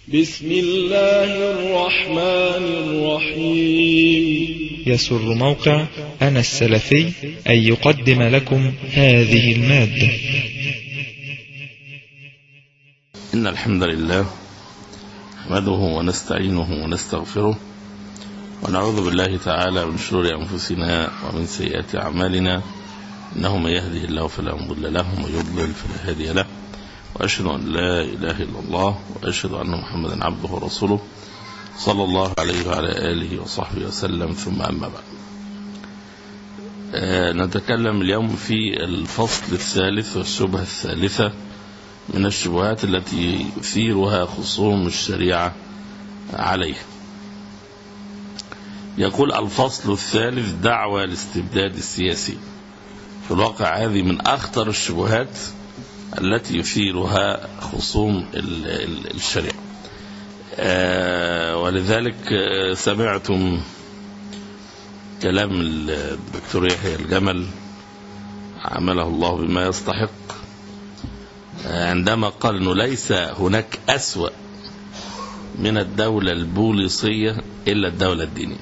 بسم الله الرحمن الرحيم يسر موقع أنا السلفي أن يقدم لكم هذه المادة إن الحمد لله نحمده ونستعينه ونستغفره ونعوذ بالله تعالى من شرور أنفسنا ومن سيئات أعمالنا إنه من يهده الله فلا مضل له ومن يضلل فلا هادي له وأشهد أن لا إله إلا الله وأشهد أن محمدا عبده ورسوله صلى الله عليه وعلى آله وصحبه وسلم ثم أما بعد آه نتكلم اليوم في الفصل الثالث والشبهة الثالثة من الشبهات التي يثيرها خصوم الشريعة عليها يقول الفصل الثالث دعوة الاستبداد السياسي في الواقع هذه من أخطر الشبهات التي يثيرها خصوم الشريعة ولذلك سمعتم كلام الدكتور يحيى الجمل عمله الله بما يستحق عندما قال انه ليس هناك اسوا من الدولة البوليسية الا الدولة الدينية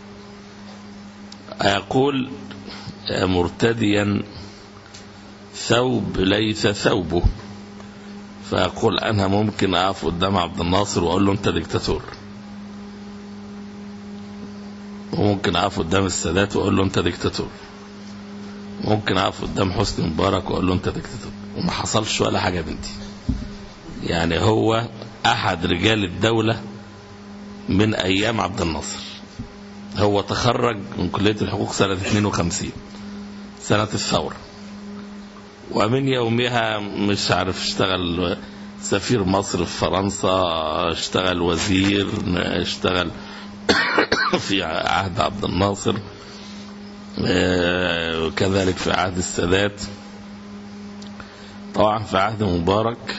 يقول مرتديا ثوب ليس ثوبه فيقول انا ممكن اقف قدام عبد الناصر واقول له انت ديكتاتور وممكن اقف قدام السادات واقول له انت ديكتاتور ممكن اقف قدام حسني مبارك واقول له انت ديكتاتور وما حصلش ولا حاجه بنتي يعني هو احد رجال الدوله من ايام عبد الناصر هو تخرج من كليه الحقوق سنه 52 سنه الثوره ومن يومها مش عارف اشتغل سفير مصر في فرنسا اشتغل وزير اشتغل في عهد عبد الناصر كذلك في عهد السادات طبعا في عهد مبارك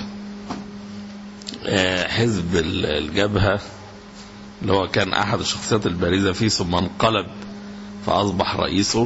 حزب الجبهة اللي هو كان أحد الشخصيات البارزة فيه ثم انقلب فأصبح رئيسه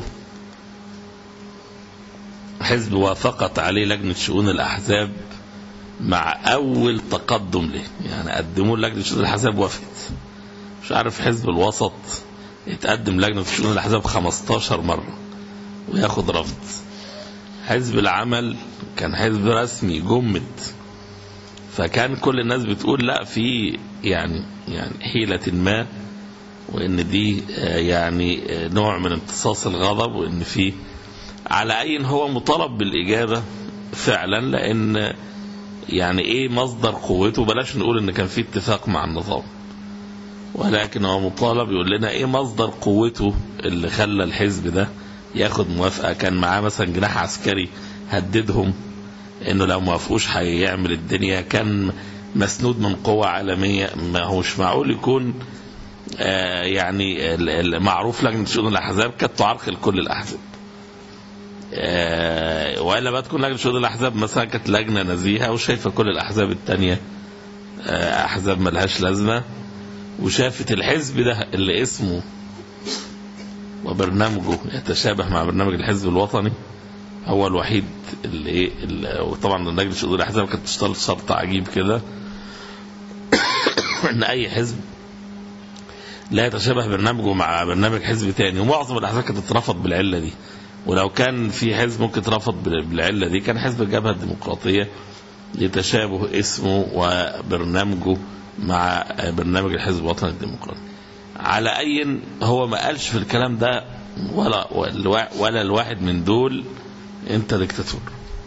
حزب وافقت عليه لجنة شؤون الأحزاب مع أول تقدم له يعني قدموا لجنة شؤون الأحزاب وافقت مش عارف حزب الوسط يتقدم لجنة شؤون الأحزاب 15 مرة وياخد رفض حزب العمل كان حزب رسمي جمد فكان كل الناس بتقول لا في يعني يعني حيلة ما وان دي يعني نوع من امتصاص الغضب وان في على أي هو مطالب بالإجابة فعلا لأن يعني إيه مصدر قوته بلاش نقول إن كان في اتفاق مع النظام ولكن هو مطالب يقول لنا إيه مصدر قوته اللي خلى الحزب ده ياخد موافقة كان معاه مثلا جناح عسكري هددهم إنه لو موافقوش هيعمل الدنيا كان مسنود من قوة عالمية ما هوش معقول يكون آه يعني معروف لجنة شؤون الأحزاب كانت تعرقل كل الأحزاب آه والا بقى تكون لجنه شؤون الاحزاب مثلا كانت لجنه نزيهه وشايفه كل الاحزاب الثانيه آه احزاب ملهاش لازمه وشافت الحزب ده اللي اسمه وبرنامجه يتشابه مع برنامج الحزب الوطني هو الوحيد اللي ايه وطبعا لجنه شؤون الاحزاب كانت تشترط شرط عجيب كده ان اي حزب لا يتشابه برنامجه مع برنامج حزب تاني ومعظم الاحزاب كانت تترفض بالعله دي ولو كان في حزب ممكن ترفض بالعلة دي كان حزب الجبهة الديمقراطية لتشابه اسمه وبرنامجه مع برنامج الحزب الوطني الديمقراطي على أي هو ما قالش في الكلام ده ولا ولا الواحد من دول انت ديكتاتور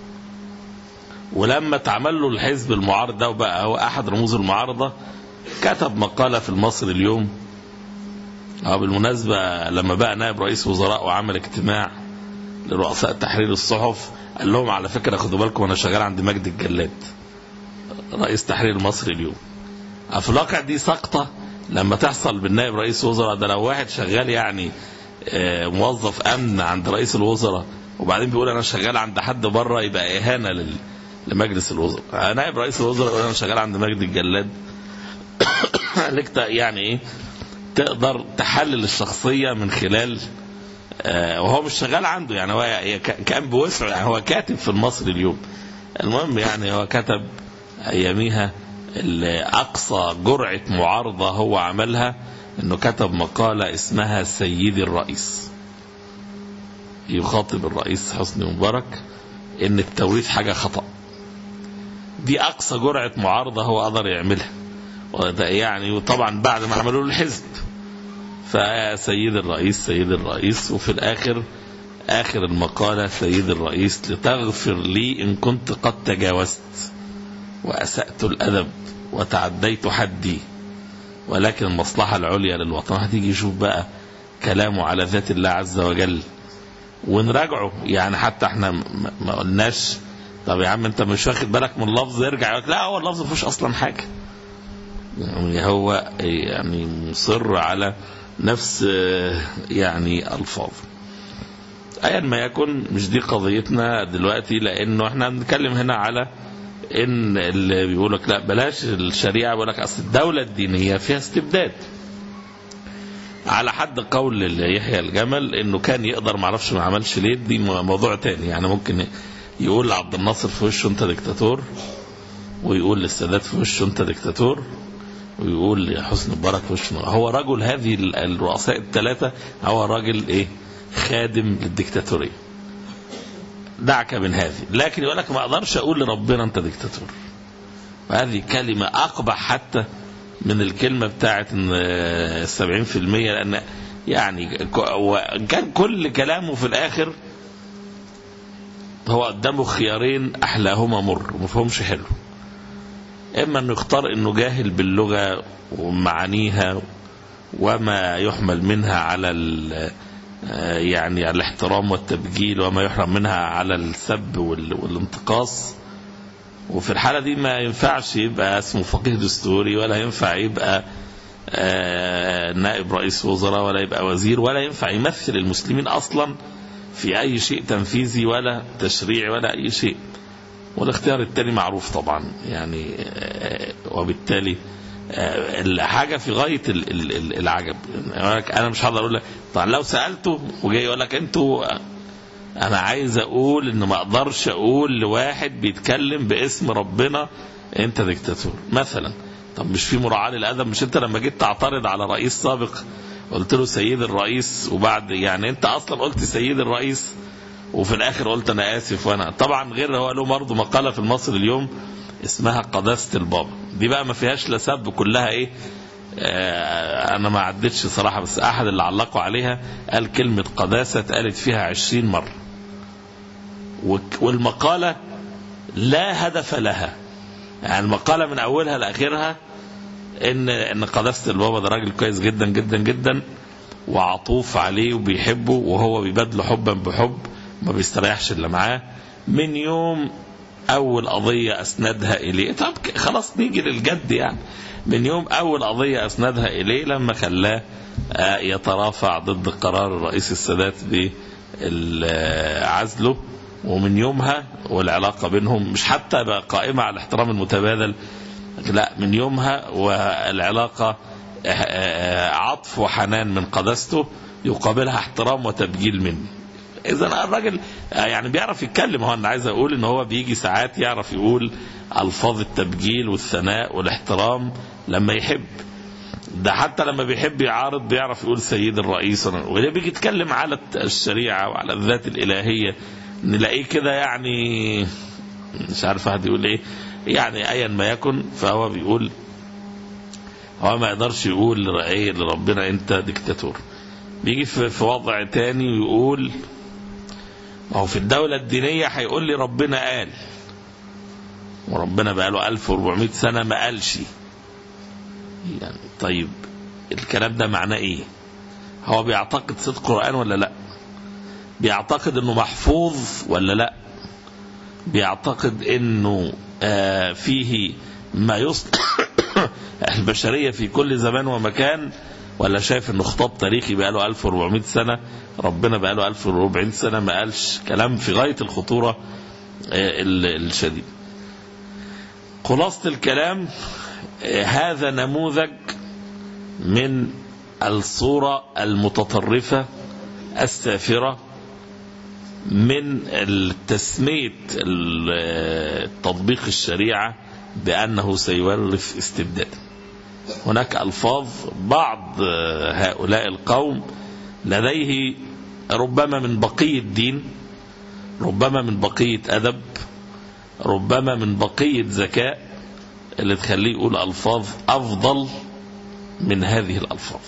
ولما اتعمل له الحزب المعارض ده وبقى هو احد رموز المعارضه كتب مقاله في المصري اليوم اه بالمناسبه لما بقى نائب رئيس وزراء وعمل اجتماع لرؤساء تحرير الصحف قال لهم على فكره خدوا بالكم انا شغال عند مجد الجلاد رئيس تحرير المصري اليوم في الواقع دي سقطه لما تحصل بالنائب رئيس وزراء ده لو واحد شغال يعني موظف امن عند رئيس الوزراء وبعدين بيقول انا شغال عند حد بره يبقى اهانه لل... لمجلس الوزراء نائب رئيس الوزراء يقول انا شغال عند مجد الجلاد لك يعني ايه تقدر تحلل الشخصيه من خلال آه وهو مش شغال عنده يعني هو كان بوسع يعني هو كاتب في المصري اليوم المهم يعني هو كتب اياميها اللي أقصى جرعة معارضة هو عملها أنه كتب مقالة اسمها سيدي الرئيس يخاطب الرئيس حسني مبارك ان التوريث حاجة خطأ دي اقصى جرعة معارضة هو قدر يعملها وده يعني وطبعا بعد ما عملوا له الحزب فسيد الرئيس سيد الرئيس وفي الاخر اخر المقالة سيد الرئيس لتغفر لي ان كنت قد تجاوزت واسأت الادب وتعديت حدي ولكن المصلحة العليا للوطن هتيجي يشوف بقى كلامه على ذات الله عز وجل ونراجعه يعني حتى احنا ما- ما قلناش طب يا عم انت مش واخد بالك من اللفظ ارجع يقول لك لا هو اللفظ ما فيهوش اصلا حاجه يعني هو يعني مصر على نفس اه، يعني الفاظ ايا ما يكن مش دي قضيتنا دلوقتي لانه احنا بنتكلم هنا على ان اللي بيقول لك لا بلاش الشريعه بيقول لك اصل الدوله الدينيه فيها استبداد على حد قول يحيى الجمل انه كان يقدر ما اعرفش ما عملش ليه دي موضوع تاني يعني ممكن يقول لعبد الناصر في وشه انت دكتاتور ويقول للسادات في وشه انت دكتاتور ويقول لحسني مبارك في وشه هو رجل هذه ال- الرؤساء الثلاثه هو راجل ايه خادم للدكتاتوريه دعك من هذه لكن يقول لك ما اقدرش اقول لربنا انت دكتاتور وهذه كلمه اقبح حتى من الكلمة بتاعت ان السبعين في المية لأن يعني ك- وكان كل كلامه في الآخر هو قدامه خيارين أحلاهما مر مفهومش حلو إما أنه يختار أنه جاهل باللغة ومعانيها وما يحمل منها على ال- آه، يعني على الاحترام والتبجيل وما يحرم منها على السب وال- والانتقاص وفي الحالة دي ما ينفعش يبقى اسمه فقيه دستوري ولا ينفع يبقى آه، نائب رئيس وزراء ولا يبقى وزير ولا ينفع يمثل المسلمين أصلا في أي شيء تنفيذي ولا تشريعي ولا أي شيء والاختيار التاني معروف طبعا يعني آه، وبالتالي آه، الحاجة في غاية ال- ال- ال- العجب يقول لك أنا مش هقدر أقول لك طبعا لو سألته وجاي يقول لك أنتوا انا عايز اقول ان ما اقدرش اقول لواحد بيتكلم باسم ربنا انت دكتاتور مثلا طب مش في مراعاه للادب مش انت لما جيت تعترض على رئيس سابق قلت له سيد الرئيس وبعد يعني انت اصلا قلت سيد الرئيس وفي الاخر قلت انا اسف وانا طبعا غير هو له برضه مقاله في المصري اليوم اسمها قداسه البابا دي بقى ما فيهاش لا سب كلها ايه آه، انا ما عدتش صراحه بس احد اللي علقوا عليها قال كلمه قداسه اتقالت فيها عشرين مره وك- والمقاله لا هدف لها يعني المقاله من اولها لاخرها ان ان قداسه البابا ده راجل كويس جدا جدا جدا وعطوف عليه وبيحبه وهو بيبادله حبا بحب ما بيستريحش الا معاه من يوم اول قضيه اسندها اليه طب ك- خلاص نيجي للجد يعني من يوم اول قضيه اسندها اليه لما خلاه آه، يترافع ضد قرار الرئيس السادات بعزله ومن يومها والعلاقه بينهم مش حتى بقى قائمه على الاحترام المتبادل لا من يومها والعلاقه آه، آه، عطف وحنان من قداسته يقابلها احترام وتبجيل مني اذا الراجل آه، يعني بيعرف يتكلم هو انا عايز اقول ان هو بيجي ساعات يعرف يقول الفاظ التبجيل والثناء والاحترام لما يحب ده حتى لما بيحب يعارض بيعرف يقول سيد الرئيس ولما بيجي يتكلم على الشريعه وعلى الذات الالهيه نلاقيه كده يعني مش عارف واحد يقول ايه يعني ايا ما يكن فهو بيقول هو ما يقدرش يقول لرأيه لربنا انت ديكتاتور بيجي في في وضع تاني ويقول ما هو في الدولة الدينية هيقول لي ربنا قال وربنا بقى له 1400 سنة ما قالش يعني طيب الكلام ده معناه ايه هو بيعتقد صدق القرآن ولا لا بيعتقد انه محفوظ ولا لا بيعتقد انه آه فيه ما يصلح البشرية في كل زمان ومكان ولا شايف انه خطاب تاريخي بقى له 1400 سنة ربنا بقى له 1440 سنة ما قالش كلام في غاية الخطورة آه، ال- الشديد خلاصة الكلام آه، هذا نموذج من الصورة المتطرفة السافرة من تسمية ال- تطبيق الشريعة بأنه سيورث استبدادا هناك ألفاظ بعض هؤلاء القوم لديه ربما من بقية دين ربما من بقية أدب ربما من بقية ذكاء اللي تخليه يقول ألفاظ أفضل من هذه الألفاظ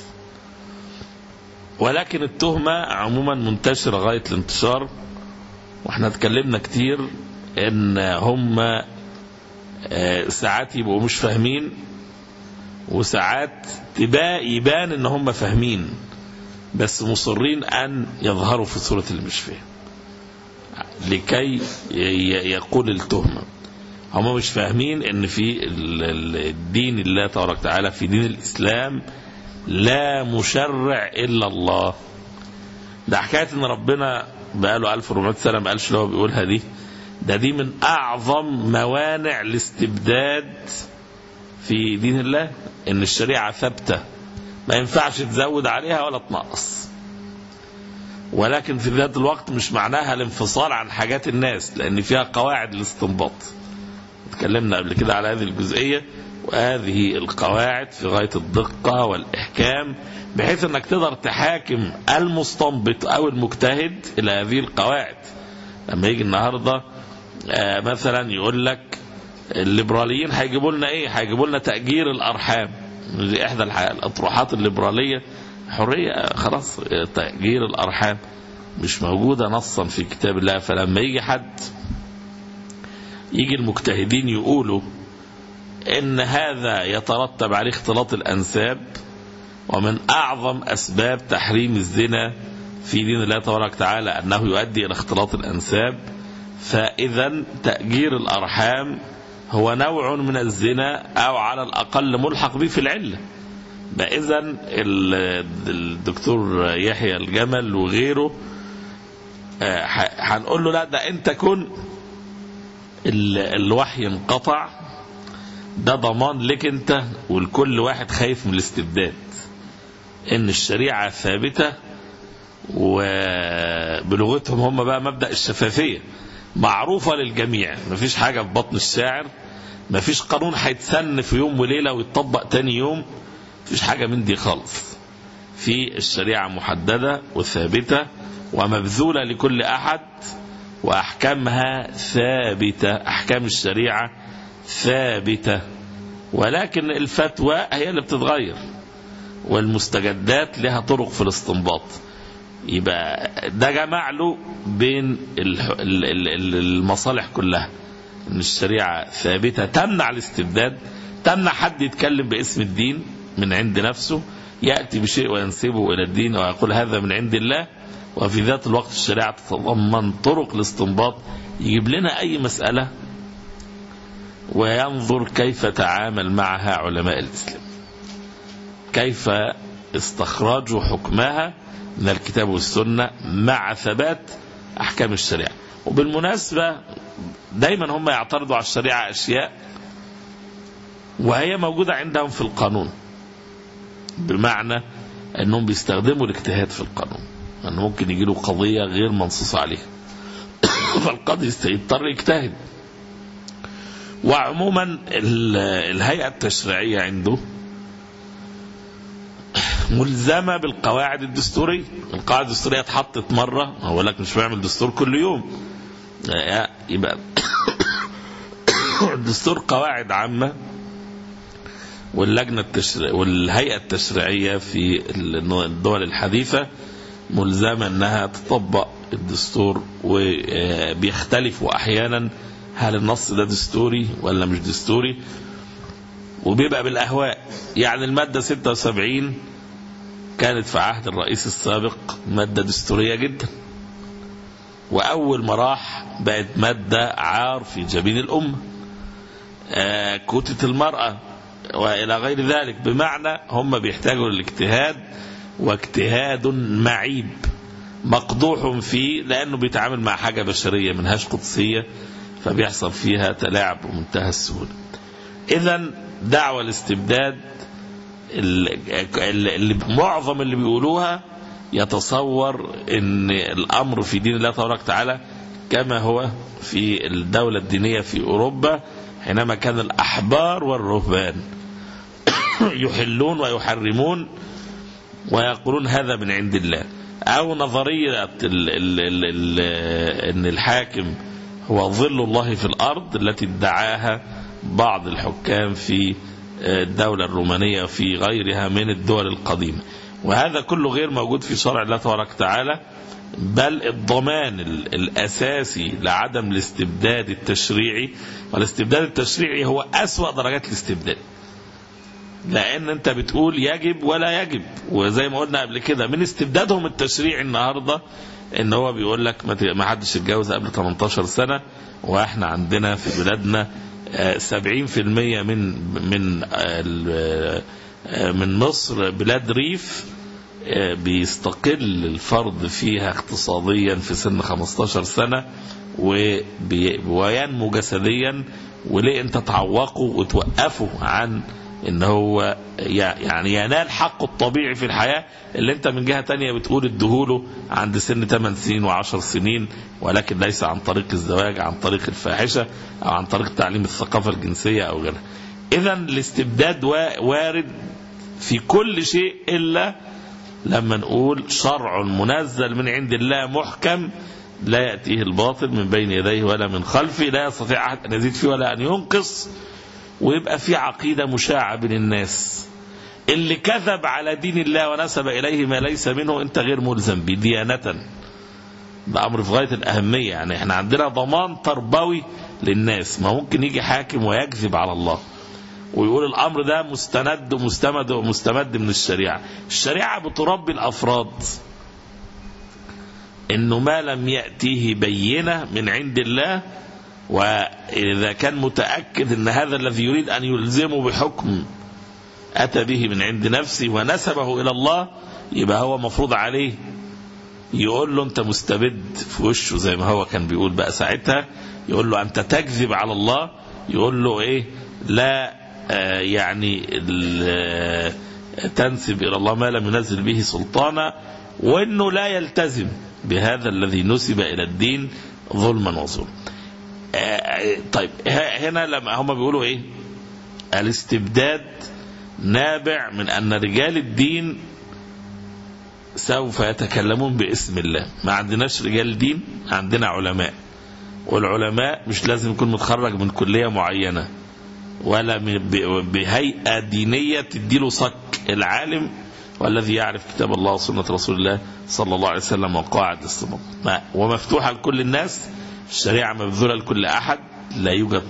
ولكن التهمة عموما منتشرة غاية الانتشار واحنا اتكلمنا كتير ان هم ساعات يبقوا مش فاهمين وساعات تبقى يبان ان هم فاهمين بس مصرين ان يظهروا في صورة اللي مش فاهم لكي يقول التهمة هم مش فاهمين ان في الدين الله تبارك وتعالى في دين الاسلام لا مشرع الا الله ده حكايه ان ربنا بقاله 1400 سنه ما قالش اللي هو بيقولها دي ده دي من اعظم موانع الاستبداد في دين الله ان الشريعه ثابته ما ينفعش تزود عليها ولا تنقص ولكن في ذات الوقت مش معناها الانفصال عن حاجات الناس لان فيها قواعد الاستنباط اتكلمنا قبل كده على هذه الجزئيه وهذه القواعد في غايه الدقه والاحكام بحيث انك تقدر تحاكم المستنبط او المجتهد الى هذه القواعد لما يجي النهارده آه مثلا يقول لك الليبراليين هيجيبوا لنا ايه هيجيبوا لنا تاجير الارحام دي احدى الاطروحات الليبراليه حريه خلاص تاجير الارحام مش موجوده نصا في كتاب الله فلما يجي حد يجي المجتهدين يقولوا ان هذا يترتب عليه اختلاط الانساب ومن اعظم اسباب تحريم الزنا في دين الله تبارك وتعالى انه يؤدي الى اختلاط الانساب فاذا تاجير الارحام هو نوع من الزنا او على الاقل ملحق به في العله فاذا الدكتور يحيى الجمل وغيره هنقول له لا ده انت كن الوحي انقطع ده ضمان لك انت والكل واحد خايف من الاستبداد ان الشريعه ثابته وبلغتهم هم بقى مبدا الشفافيه معروفه للجميع مفيش حاجه في بطن الشاعر مفيش قانون هيتسن في يوم وليله ويتطبق تاني يوم مفيش حاجه من دي خالص في الشريعه محدده وثابته ومبذوله لكل احد واحكامها ثابته احكام الشريعه ثابته ولكن الفتوى هي اللي بتتغير والمستجدات لها طرق في الاستنباط يبقى ده جمع له بين المصالح كلها ان الشريعه ثابته تمنع الاستبداد تمنع حد يتكلم باسم الدين من عند نفسه ياتي بشيء وينسبه الى الدين ويقول هذا من عند الله وفي ذات الوقت الشريعه تتضمن طرق الاستنباط يجيب لنا اي مساله وينظر كيف تعامل معها علماء الاسلام كيف استخرجوا حكمها من الكتاب والسنة مع ثبات أحكام الشريعة وبالمناسبة دايما هم يعترضوا على الشريعة أشياء وهي موجودة عندهم في القانون بمعنى أنهم بيستخدموا الاجتهاد في القانون أن ممكن يجي له قضية غير منصوص عليها فالقاضي يضطر يجتهد وعموما الهيئة التشريعية عنده ملزمة بالقواعد الدستورية القواعد الدستورية اتحطت مرة هو لك مش بعمل دستور كل يوم يبقى الدستور قواعد عامة واللجنة التشريع والهيئة التشريعية في الدول الحديثة ملزمة انها تطبق الدستور وبيختلفوا احيانا هل النص ده دستوري ولا مش دستوري وبيبقى بالاهواء يعني المادة 76 كانت في عهد الرئيس السابق مادة دستورية جدا وأول ما راح بقت مادة عار في جبين الأمة آه كوتة المرأة وإلى غير ذلك بمعنى هم بيحتاجوا للاجتهاد واجتهاد معيب مقدوح فيه لأنه بيتعامل مع حاجة بشرية منهاش قدسية فبيحصل فيها تلاعب بمنتهى السهولة إذا دعوة الاستبداد اللي معظم اللي بيقولوها يتصور ان الامر في دين الله تبارك وتعالى كما هو في الدولة الدينية في اوروبا حينما كان الأحبار والرهبان يحلون ويحرمون ويقولون هذا من عند الله أو نظرية ال ال ال ال أن الحاكم هو ظل الله في الأرض التي ادعاها بعض الحكام في الدولة الرومانية وفي غيرها من الدول القديمة وهذا كله غير موجود في شرع الله تبارك وتعالى بل الضمان الأساسي لعدم الاستبداد التشريعي والاستبداد التشريعي هو أسوأ درجات الاستبداد لأن أنت بتقول يجب ولا يجب وزي ما قلنا قبل كده من استبدادهم التشريعي النهاردة ان هو بيقول لك ما حدش يتجوز قبل 18 سنة واحنا عندنا في بلادنا 70% من من من مصر بلاد ريف بيستقل الفرد فيها اقتصاديا في سن 15 سنة وينمو جسديا وليه انت تعوقه وتوقفه عن ان هو يعني ينال حقه الطبيعي في الحياة اللي انت من جهة تانية بتقول ادهوله عند سن 8 سنين و10 سنين ولكن ليس عن طريق الزواج عن طريق الفاحشة او عن طريق تعليم الثقافة الجنسية او غيرها اذا الاستبداد وارد في كل شيء الا لما نقول شرع منزل من عند الله محكم لا يأتيه الباطل من بين يديه ولا من خلفه لا يستطيع أحد أن يزيد فيه ولا أن ينقص ويبقى في عقيدة مشاعة بين الناس اللي كذب على دين الله ونسب إليه ما ليس منه أنت غير ملزم بديانة ده أمر في غاية الأهمية يعني احنا عندنا ضمان تربوي للناس ما ممكن يجي حاكم ويكذب على الله ويقول الأمر ده مستند ومستمد ومستمد من الشريعة الشريعة بتربي الأفراد إنه ما لم يأتيه بينة من عند الله وإذا كان متأكد أن هذا الذي يريد أن يلزمه بحكم أتى به من عند نفسه ونسبه إلى الله يبقى هو مفروض عليه يقول له أنت مستبد في وشه زي ما هو كان بيقول بقى ساعتها يقول له أنت تكذب على الله يقول له إيه لا آه يعني آه تنسب إلى الله ما لم ينزل به سلطانا وأنه لا يلتزم بهذا الذي نسب إلى الدين ظلما وظلما طيب هنا لما هم بيقولوا ايه الاستبداد نابع من ان رجال الدين سوف يتكلمون باسم الله ما عندناش رجال دين عندنا علماء والعلماء مش لازم يكون متخرج من كلية معينة ولا بهيئة دينية تديله صك العالم والذي يعرف كتاب الله وسنة رسول الله صلى الله عليه وسلم وقاعد الاستنباط ومفتوحة لكل الناس الشريعة مبذولة لكل أحد لا يوجد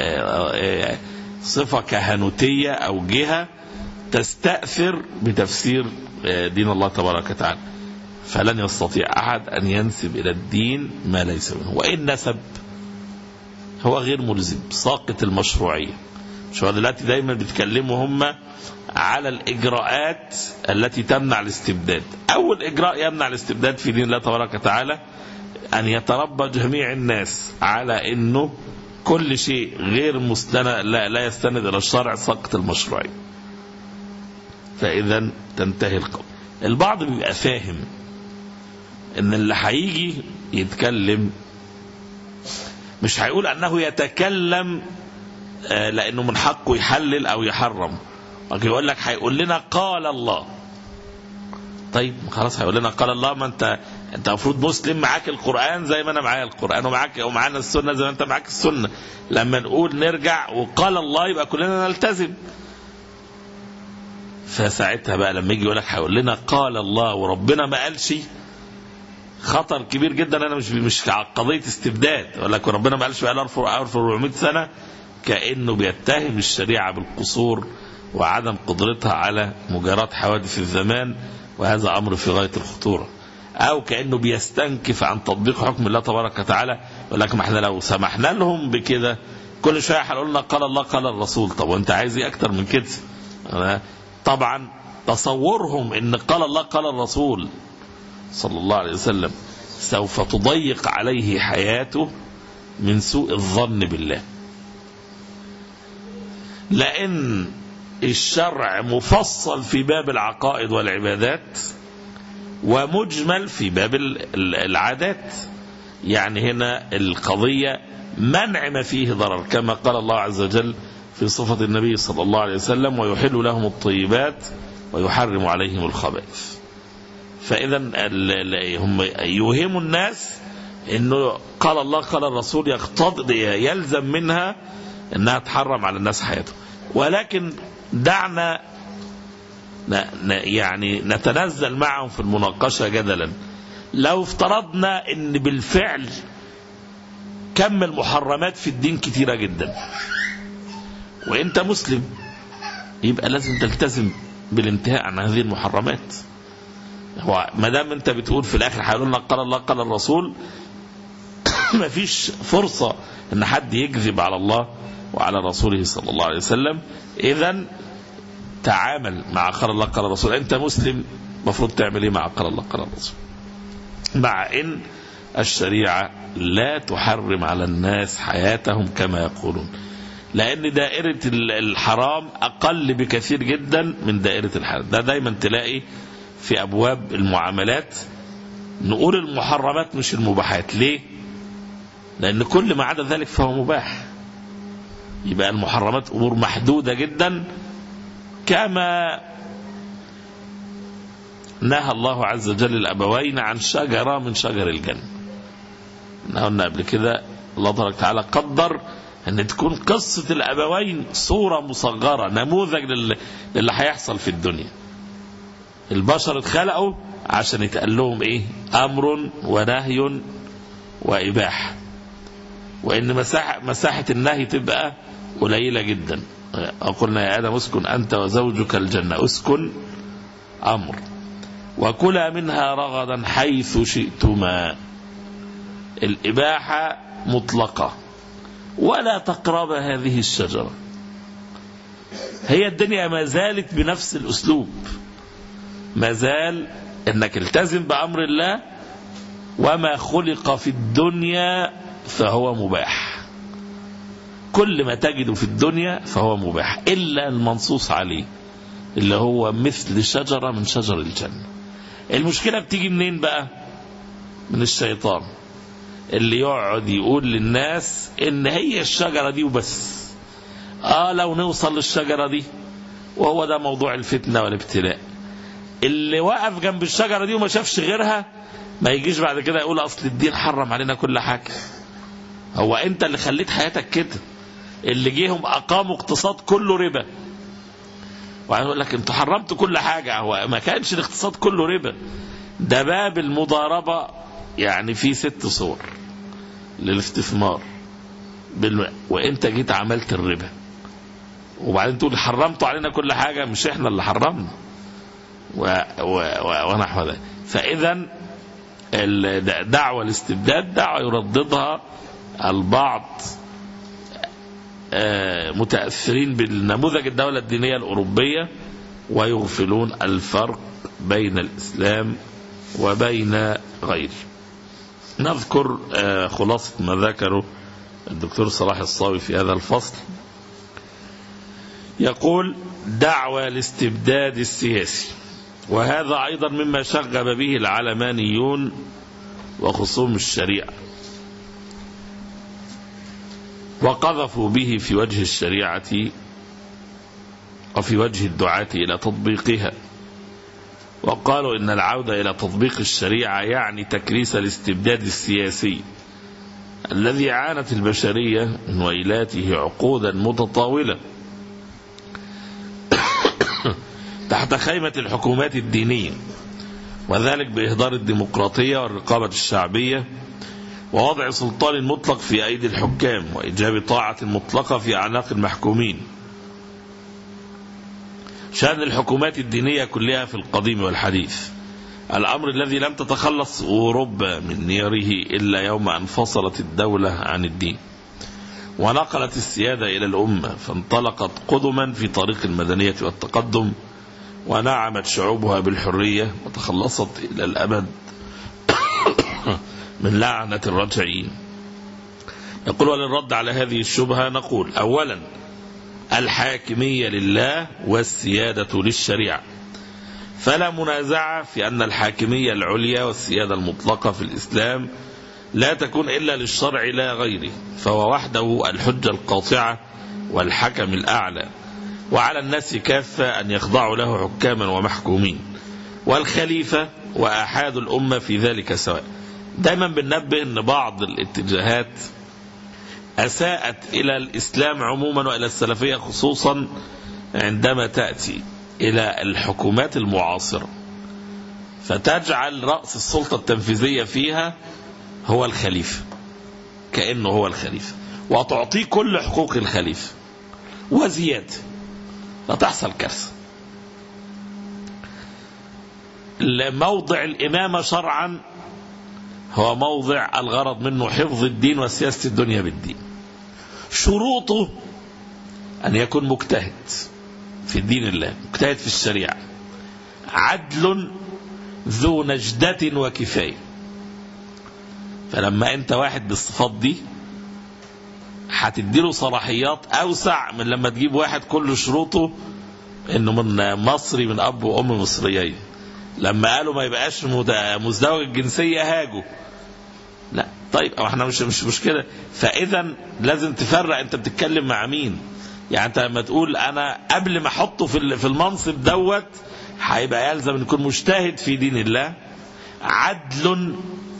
صفة كهنوتية أو جهة تستأثر بتفسير دين الله تبارك وتعالى فلن يستطيع أحد أن ينسب إلى الدين ما ليس منه وإن نسب هو غير ملزم ساقط المشروعية مش هو دلوقتي دايما بيتكلموا هم على الإجراءات التي تمنع الاستبداد أول إجراء يمنع الاستبداد في دين الله تبارك وتعالى أن يتربى جميع الناس على أنه كل شيء غير مستند لا, لا يستند إلى الشرع سقط المشروعية فإذا تنتهي القول البعض بيبقى فاهم ان اللي هيجي يتكلم مش هيقول انه يتكلم لانه من حقه يحلل او يحرم لكن يقول لك هيقول لنا قال الله طيب خلاص هيقول لنا قال الله ما انت انت المفروض مسلم معاك القران زي ما انا معايا القران ومعاك ومعانا السنه زي ما انت معاك السنه لما نقول نرجع وقال الله يبقى كلنا نلتزم فساعتها بقى لما يجي يقول لك هيقول لنا قال الله وربنا ما قالش خطر كبير جدا انا مش مش قضيه استبداد يقول لك وربنا ما قالش بقى 1400 سنه كانه بيتهم الشريعه بالقصور وعدم قدرتها على مجاراه حوادث الزمان وهذا امر في غايه الخطوره او كانه بيستنكف عن تطبيق حكم الله تبارك وتعالى يقول لك ما احنا لو سمحنا لهم بكده كل شويه هيقول لنا قال الله قال الرسول طب وانت عايز ايه اكتر من كده طبعا تصورهم ان قال الله قال الرسول صلى الله عليه وسلم سوف تضيق عليه حياته من سوء الظن بالله لان الشرع مفصل في باب العقائد والعبادات ومجمل في باب العادات يعني هنا القضية منع ما فيه ضرر كما قال الله عز وجل في صفة النبي صلى الله عليه وسلم ويحل لهم الطيبات ويحرم عليهم الخبائث فإذا هم يوهموا الناس انه قال الله قال الرسول يقتضي يلزم منها انها تحرم على الناس حياته ولكن دعنا يعني نتنزل معهم في المناقشة جدلا لو افترضنا ان بالفعل كم المحرمات في الدين كتيرة جدا وانت مسلم يبقى لازم تلتزم بالانتهاء عن هذه المحرمات هو ما دام انت بتقول في الاخر هيقولوا لنا قال الله قال الرسول ما فيش فرصة ان حد يكذب على الله وعلى رسوله صلى الله عليه وسلم اذا تعامل مع قال الله قال الرسول انت مسلم المفروض تعمل ايه مع قال الله قال الرسول مع ان الشريعة لا تحرم على الناس حياتهم كما يقولون لان دائرة الحرام اقل بكثير جدا من دائرة الحلال ده دايما تلاقي في ابواب المعاملات نقول المحرمات مش المباحات ليه لان كل ما عدا ذلك فهو مباح يبقى المحرمات امور محدودة جدا كما نهى الله عز وجل الابوين عن شجرة من شجر الجنة قلنا قبل كده الله تبارك وتعالى قدر ان تكون قصة الابوين صورة مصغرة نموذج للي هيحصل في الدنيا البشر اتخلقوا عشان يتقال لهم ايه امر ونهي واباحة وان مساحة, مساحة النهي تبقى قليلة جدا قلنا يا ادم اسكن انت وزوجك الجنة اسكن امر وكلا منها رغدا حيث شئتما الاباحة مطلقة ولا تقرب هذه الشجرة هي الدنيا ما زالت بنفس الاسلوب ما زال انك التزم بامر الله وما خلق في الدنيا فهو مباح كل ما تجده في الدنيا فهو مباح الا المنصوص عليه اللي هو مثل شجرة من شجر الجنة المشكلة بتيجي منين بقى من الشيطان اللي يقعد يقول للناس ان هي الشجرة دي وبس اه لو نوصل للشجرة دي وهو ده موضوع الفتنة والابتلاء اللي وقف جنب الشجرة دي وما شافش غيرها ما يجيش بعد كده يقول اصل الدين حرم علينا كل حاجة هو انت اللي خليت حياتك كده اللي جيهم اقاموا اقتصاد كله ربا وبعدين يقول لك انتوا حرمتوا كل حاجة هو ما كانش الاقتصاد كله ربا ده باب المضاربة يعني فيه ست صور للاستثمار بالم... وانت جيت عملت الربا وبعدين تقول حرمتوا علينا كل حاجة مش احنا اللي حرمنا و... و... و... ونحو ذلك فاذا دعوة الاستبداد دعوة يرددها البعض متأثرين بالنموذج الدولة الدينية الأوروبية ويغفلون الفرق بين الإسلام وبين غيره نذكر خلاصة ما ذكره الدكتور صلاح الصاوي في هذا الفصل يقول دعوة الاستبداد السياسي وهذا أيضا مما شغب به العلمانيون وخصوم الشريعة وقذفوا به في وجه الشريعة وفي وجه الدعاة إلى تطبيقها وقالوا إن العودة إلى تطبيق الشريعة يعني تكريس الاستبداد السياسي الذي عانت البشرية من ويلاته عقودا متطاولة تحت خيمة الحكومات الدينية وذلك بإهدار الديمقراطية والرقابة الشعبية ووضع سلطان مطلق في أيدي الحكام وإيجاب طاعة مطلقة في أعناق المحكومين شأن الحكومات الدينية كلها في القديم والحديث الأمر الذي لم تتخلص أوروبا من نيره إلا يوم أن فصلت الدولة عن الدين ونقلت السيادة إلى الأمة فانطلقت قدما في طريق المدنية والتقدم ونعمت شعوبها بالحرية وتخلصت إلى الأبد من لعنة الرجعين يقول وللرد على هذه الشبهة نقول أولا الحاكمية لله والسيادة للشريعة فلا منازعة في أن الحاكمية العليا والسيادة المطلقة في الإسلام لا تكون إلا للشرع لا غيره فهو وحده الحجة القاطعة والحكم الأعلى وعلى الناس كافة أن يخضعوا له حكاما ومحكومين والخليفة وآحاد الأمة في ذلك سواء دايما بننبه أن بعض الاتجاهات أساءت إلى الإسلام عموما وإلى السلفية خصوصا عندما تأتي إلى الحكومات المعاصرة فتجعل رأس السلطة التنفيذية فيها هو الخليفة كأنه هو الخليفة وتعطيه كل حقوق الخليفة وزيادة لا تحصل كارثة موضع الإمامة شرعا هو موضع الغرض منه حفظ الدين وسياسة الدنيا بالدين شروطه أن يكون مجتهد في دين الله مجتهد في الشريعة عدل ذو نجدة وكفاية فلما انت واحد بالصفات دي هتديله صلاحيات اوسع من لما تجيب واحد كل شروطه انه من مصري من اب وام مصريين لما قالوا ما يبقاش مزدوج الجنسيه هاجوا لا طيب او احنا مش مش مشكله فاذا لازم تفرق انت بتتكلم مع مين يعني انت لما تقول انا قبل ما احطه في في المنصب دوت هيبقى يلزم ان يكون مجتهد في دين الله عدل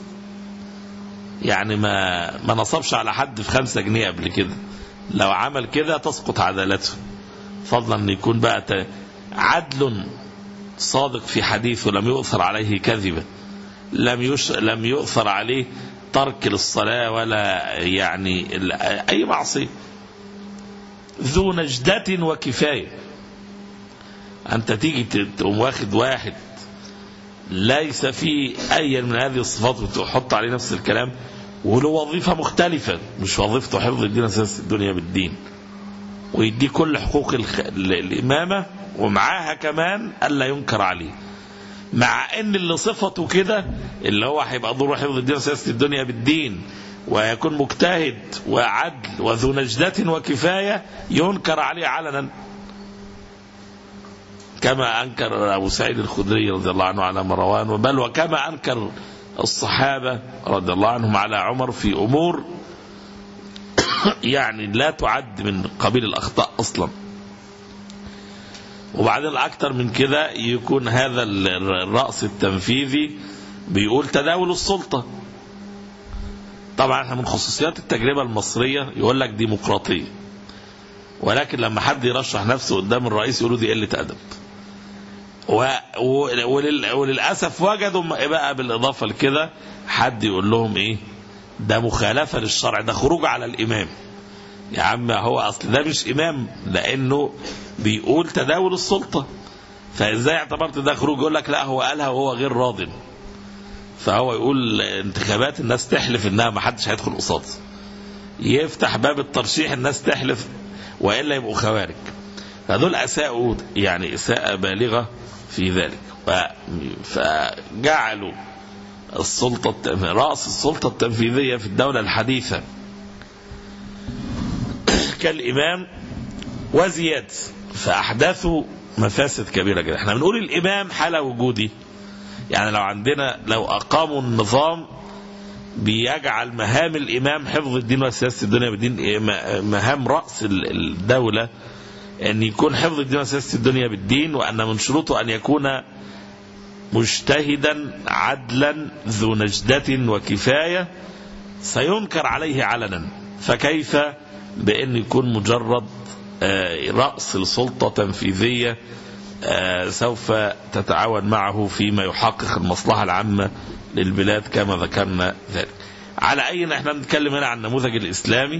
يعني ما ما نصبش على حد في خمسة جنيه قبل كده لو عمل كده تسقط عدالته فضلا ان يكون بقى عدل صادق في حديثه لم يؤثر عليه كذبا لم يش لم يؤثر عليه ترك للصلاة ولا يعني أي معصية ذو نجدة وكفاية أنت تيجي تقوم واخد واحد ليس فيه أي من هذه الصفات وتحط عليه نفس الكلام وله وظيفة مختلفة مش وظيفته حفظ الدين أساس الدنيا بالدين ويديه كل حقوق الخ... الإمامة ومعاها كمان ألا ينكر عليه مع ان اللي صفته كده اللي هو هيبقى دوره حفظ الدين وسياسه الدنيا بالدين ويكون مجتهد وعدل وذو نجدة وكفاية ينكر عليه علنا كما أنكر أبو سعيد الخدري رضي الله عنه على مروان بل وكما أنكر الصحابة رضي الله عنهم على عمر في أمور يعني لا تعد من قبيل الأخطاء أصلا وبعدين الأكثر من كده يكون هذا الرأس التنفيذي بيقول تداول السلطة طبعا احنا من خصوصيات التجربة المصرية يقول لك ديمقراطية ولكن لما حد يرشح نفسه قدام الرئيس يقولوا دي قلة أدب و... ولل... وللأسف وجدوا بقى بالإضافة لكده حد يقول لهم إيه ده مخالفة للشرع ده خروج على الإمام يا عم هو أصل ده مش إمام لأنه بيقول تداول السلطة فإزاي اعتبرت ده خروج يقول لك لا هو قالها وهو غير راض فهو يقول انتخابات الناس تحلف انها ما حدش هيدخل قصاد يفتح باب الترشيح الناس تحلف والا يبقوا خوارج فدول اساءوا يعني اساءه بالغه في ذلك فجعلوا السلطه راس السلطه التنفيذيه في الدوله الحديثه كالامام وزياد فاحدثوا مفاسد كبيره جدا احنا بنقول الامام حاله وجودي يعني لو عندنا لو أقاموا النظام بيجعل مهام الإمام حفظ الدين وسياسة الدنيا بالدين مهام رأس الدولة أن يكون حفظ الدين وسياسة الدنيا بالدين وأن من شروطه أن يكون مجتهدا عدلا ذو نجدة وكفاية سينكر عليه علنا فكيف بأن يكون مجرد رأس السلطة تنفيذية سوف تتعاون معه فيما يحقق المصلحة العامة للبلاد كما ذكرنا ذلك على أي احنا بنتكلم هنا عن النموذج الإسلامي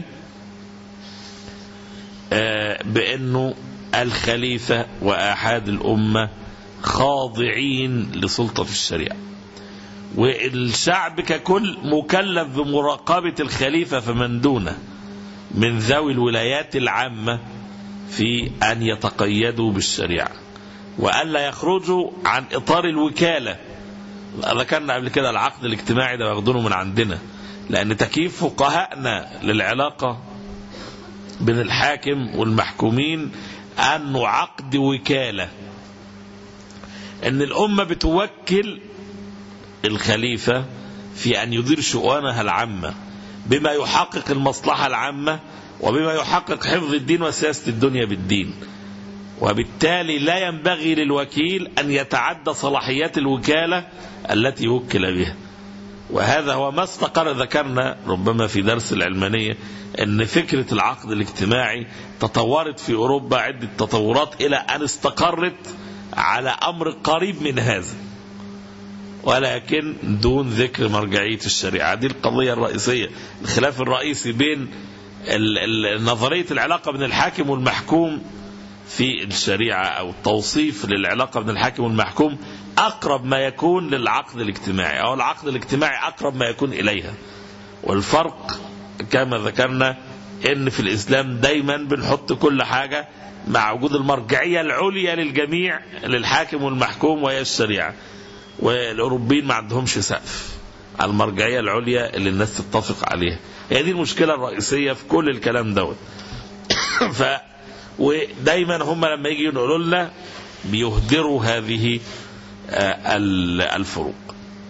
بأنه الخليفة وآحاد الأمة خاضعين لسلطة الشريعة والشعب ككل مكلف بمراقبة الخليفة فمن دونه من ذوي الولايات العامة في أن يتقيدوا بالشريعة وألا يخرجوا عن إطار الوكالة ذكرنا قبل كده العقد الاجتماعي ده واخدينه من عندنا لأن تكييف فقهائنا للعلاقة بين الحاكم والمحكومين أنه عقد وكالة أن الأمة بتوكل الخليفة في أن يدير شؤونها العامة بما يحقق المصلحة العامة وبما يحقق حفظ الدين وسياسة الدنيا بالدين وبالتالي لا ينبغي للوكيل أن يتعدى صلاحيات الوكالة التي وكل بها وهذا هو ما استقر ذكرنا ربما في درس العلمانية أن فكرة العقد الاجتماعي تطورت في أوروبا عدة تطورات إلى أن استقرت على أمر قريب من هذا ولكن دون ذكر مرجعية الشريعة دي القضية الرئيسية الخلاف الرئيسي بين نظرية العلاقة بين الحاكم والمحكوم في الشريعة أو التوصيف للعلاقة بين الحاكم والمحكوم أقرب ما يكون للعقد الاجتماعي أو العقد الاجتماعي أقرب ما يكون إليها والفرق كما ذكرنا ان في الاسلام دايما بنحط كل حاجة مع وجود المرجعية العليا للجميع للحاكم والمحكوم وهي الشريعة والاوروبيين ما عندهمش سقف المرجعية العليا اللي الناس تتفق عليها هي دي المشكلة الرئيسية في كل الكلام دوت ف ودايما هم لما يجي يقولوا لنا بيهدروا هذه الفروق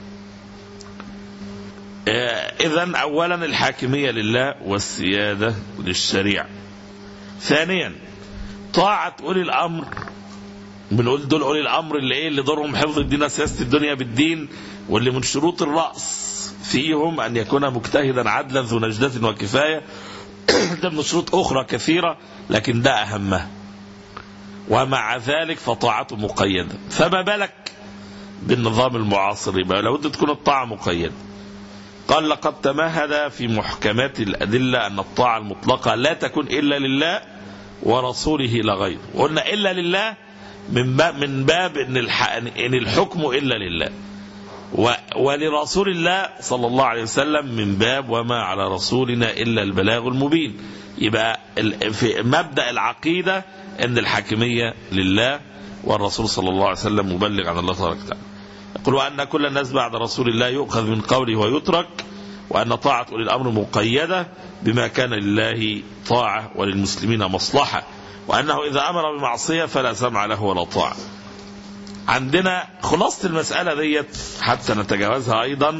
إذا أولا الحاكمية لله والسيادة للشريعة ثانيا طاعة أولي الأمر بنقول دول أولي الأمر اللي إيه اللي دورهم حفظ الدين وسياسة الدنيا بالدين واللي من شروط الرأس فيهم أن يكون مجتهدا عدلا ذو نجدة وكفاية ده من شروط أخرى كثيرة لكن ده أهمها ومع ذلك فطاعته مقيدة فما بالك بالنظام المعاصر يبقى لابد تكون الطاعة مقيدة قال لقد تمهد في محكمات الأدلة أن الطاعة المطلقة لا تكون إلا لله ورسوله لا غير وقلنا إلا لله من باب, من باب إن, إن الحكم إلا لله ولرسول الله صلى الله عليه وسلم من باب وما على رسولنا إلا البلاغ المبين يبقى في مبدأ العقيدة أن الحاكمية لله والرسول صلى الله عليه وسلم مبلغ عن الله تبارك وتعالى يقول وأن كل الناس بعد رسول الله يؤخذ من قوله ويترك وأن طاعة أولي الأمر مقيدة بما كان لله طاعة وللمسلمين مصلحة وأنه إذا أمر بمعصية فلا سمع له ولا طاعة عندنا خلاصة المسألة ديت حتى نتجاوزها أيضا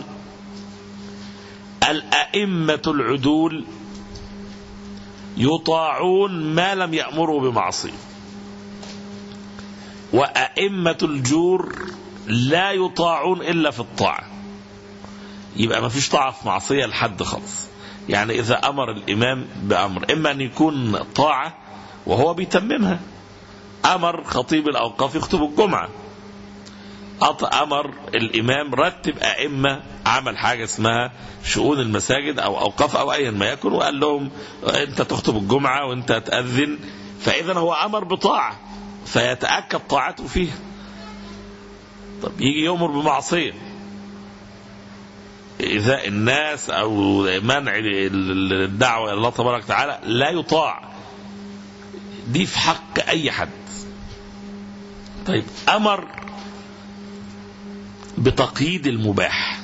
الأئمة العدول يطاعون ما لم يأمروا بمعصية وأئمة الجور لا يطاعون إلا في الطاعة يبقى ما فيش طاعة في معصية لحد خالص يعني إذا أمر الإمام بأمر إما أن يكون طاعة وهو بيتممها أمر خطيب الأوقاف يخطب الجمعة أمر الإمام رتب أئمة عمل حاجة اسمها شؤون المساجد أو أوقاف أو أيا ما يكن وقال لهم أنت تخطب الجمعة وأنت تأذن فإذا هو أمر بطاعة فيتأكد طاعته فيها طب يجي يؤمر بمعصية إذا الناس أو منع الدعوة إلى الله تبارك وتعالى لا يطاع دي في حق أي حد طيب أمر بتقييد المباح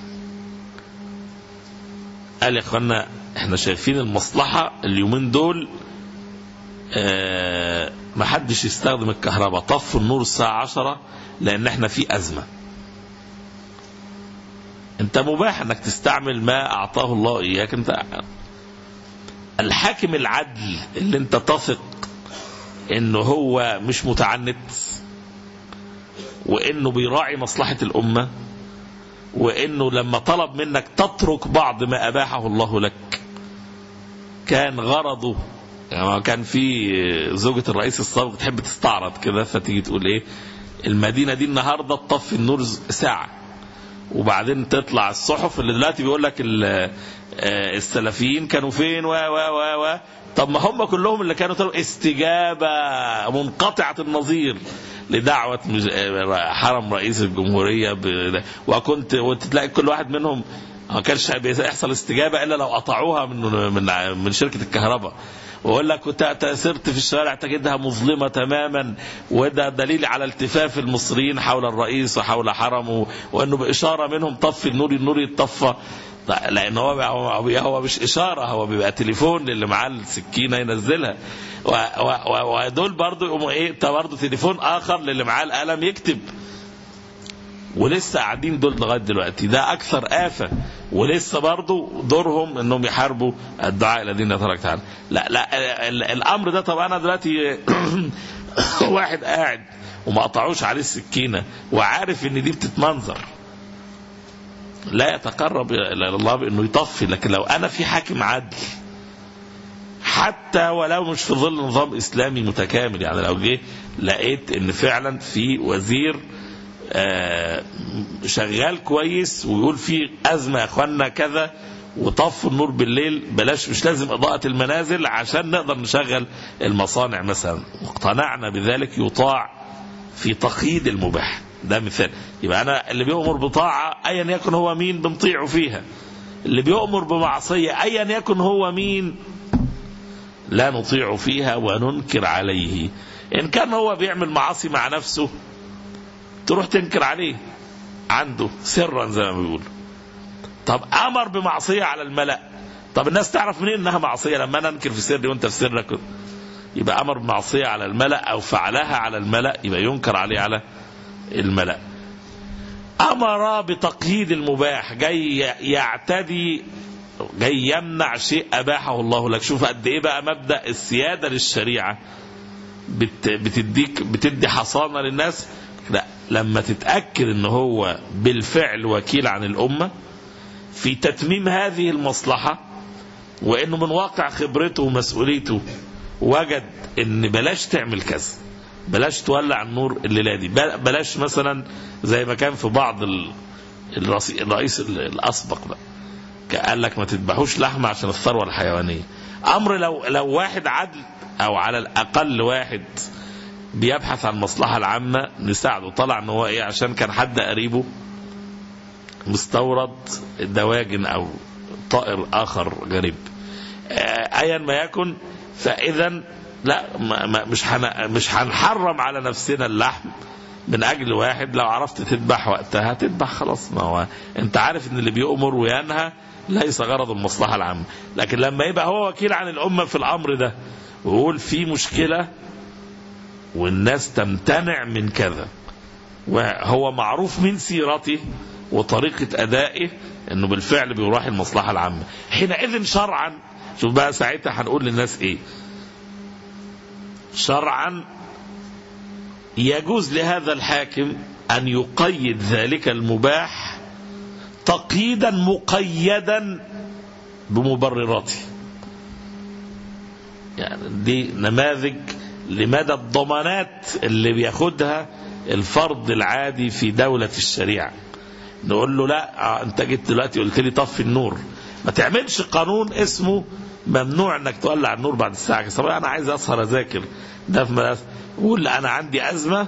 قال يا اخوانا احنا شايفين المصلحة اليومين دول اه ما حدش يستخدم الكهرباء طفوا النور الساعة عشرة لان احنا في ازمة انت مباح انك تستعمل ما اعطاه الله اياك انت الحاكم العدل اللي انت تثق انه هو مش متعنت وانه بيراعي مصلحة الامة وانه لما طلب منك تترك بعض ما اباحه الله لك كان غرضه يعني كان في زوجة الرئيس السابق تحب تستعرض كده فتيجي تقول ايه المدينة دي النهاردة تطفي النور ساعة وبعدين تطلع الصحف اللي دلوقتي بيقول لك السلفيين كانوا فين و و و و طب ما هم كلهم اللي كانوا طلعوا استجابة منقطعة النظير لدعوة حرم رئيس الجمهورية وكنت وتلاقي كل واحد منهم ما كانش بيحصل استجابة إلا لو قطعوها من من من شركة الكهرباء ويقول لك كنت سرت في الشوارع تجدها مظلمة تماما وده دليل على التفاف المصريين حول الرئيس وحول حرمه وانه بإشارة منهم طفي النور النور يتطفى لان هو هو مش اشاره هو بيبقى تليفون للي معاه السكينه ينزلها ودول برضه يقوموا ايه برضه تليفون اخر للي معاه القلم يكتب ولسه قاعدين دول لغايه دلوقتي ده اكثر افه ولسه برضو دورهم انهم يحاربوا الدعاء الذين تركت عنه لا لا ال- الامر ده طب انا دلوقتي واحد قاعد وما قطعوش عليه السكينه وعارف ان دي بتتمنظر لا يتقرب الى الله بانه يطفي لكن لو انا في حاكم عدل حتى ولو مش في ظل نظام اسلامي متكامل يعني لو جه لقيت ان فعلا في وزير آه، شغال كويس ويقول في ازمه يا اخوانا كذا وطف النور بالليل بلاش مش لازم اضاءه المنازل عشان نقدر نشغل المصانع مثلا واقتنعنا بذلك يطاع في تقييد المباح ده مثال يبقى انا اللي بيؤمر بطاعه ايا يكن هو مين بنطيعه فيها اللي بيؤمر بمعصيه ايا يكن هو مين لا نطيع فيها وننكر عليه ان كان هو بيعمل معاصي مع نفسه تروح تنكر عليه عنده سرا زي ما بيقول طب امر بمعصيه على الملا طب الناس تعرف منين انها معصيه لما انا انكر في سري وانت في سرك يبقى امر بمعصيه على الملا او فعلها على الملا يبقى ينكر عليه على الملا امر بتقييد المباح جاي يعتدي جاي يمنع شيء اباحه الله لك شوف قد ايه بقى مبدا السياده للشريعه بت بتديك بتدي حصانه للناس لا لما تتاكد ان هو بالفعل وكيل عن الامه في تتميم هذه المصلحه وانه من واقع خبرته ومسؤوليته وجد ان بلاش تعمل كذا بلاش تولع النور الليله دي بل- بلاش مثلا زي ما كان في بعض ال- الرئيس الرئيس الاسبق بقى قال لك ما تذبحوش لحمه عشان الثروه الحيوانيه امر لو لو واحد عدل او على الاقل واحد بيبحث عن المصلحه العامه نساعده طلع ان هو ايه عشان كان حد قريبه مستورد دواجن او طائر اخر غريب آه، ايا ما يكن فاذا لا ما ما مش حن مش هنحرم على نفسنا اللحم من اجل واحد لو عرفت تذبح وقتها تذبح خلاص ما هو انت عارف ان اللي بيؤمر وينهى ليس غرض المصلحه العامه لكن لما يبقى هو وكيل عن الامه في الامر ده ويقول في مشكله والناس تمتنع من كذا وهو معروف من سيرته وطريقة أدائه أنه بالفعل بيراعي المصلحة العامة حينئذ شرعا شوف بقى ساعتها هنقول للناس إيه شرعا يجوز لهذا الحاكم أن يقيد ذلك المباح تقييدا مقيدا بمبرراته يعني دي نماذج لمدى الضمانات اللي بياخدها الفرد العادي في دولة الشريعة نقول له لا آه، انت جيت دلوقتي قلت لي طفي النور ما تعملش قانون اسمه ممنوع انك تولع النور بعد الساعة كذا. طب انا عايز اسهر اذاكر ده في مدرسة قول انا عندي ازمة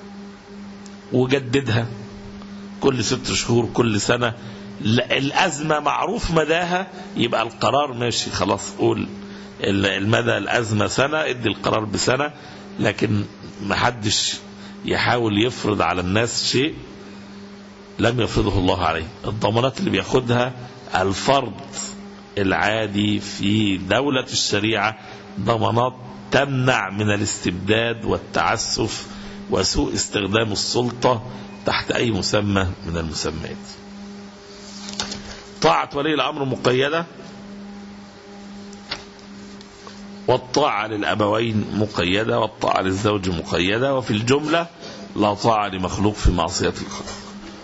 وجددها كل ست شهور كل سنة لا، الأزمة معروف مداها يبقى القرار ماشي خلاص قول ال- المدى الأزمة سنة ادي القرار بسنة لكن محدش يحاول يفرض على الناس شيء لم يفرضه الله عليه الضمانات اللي بياخدها الفرد العادي في دولة الشريعة ضمانات تمنع من الاستبداد والتعسف وسوء استخدام السلطة تحت أي مسمى من المسميات طاعة ولي الأمر مقيدة والطاعة للأبوين مقيدة والطاعة للزوج مقيدة وفي الجملة لا طاعة لمخلوق في معصية الخالق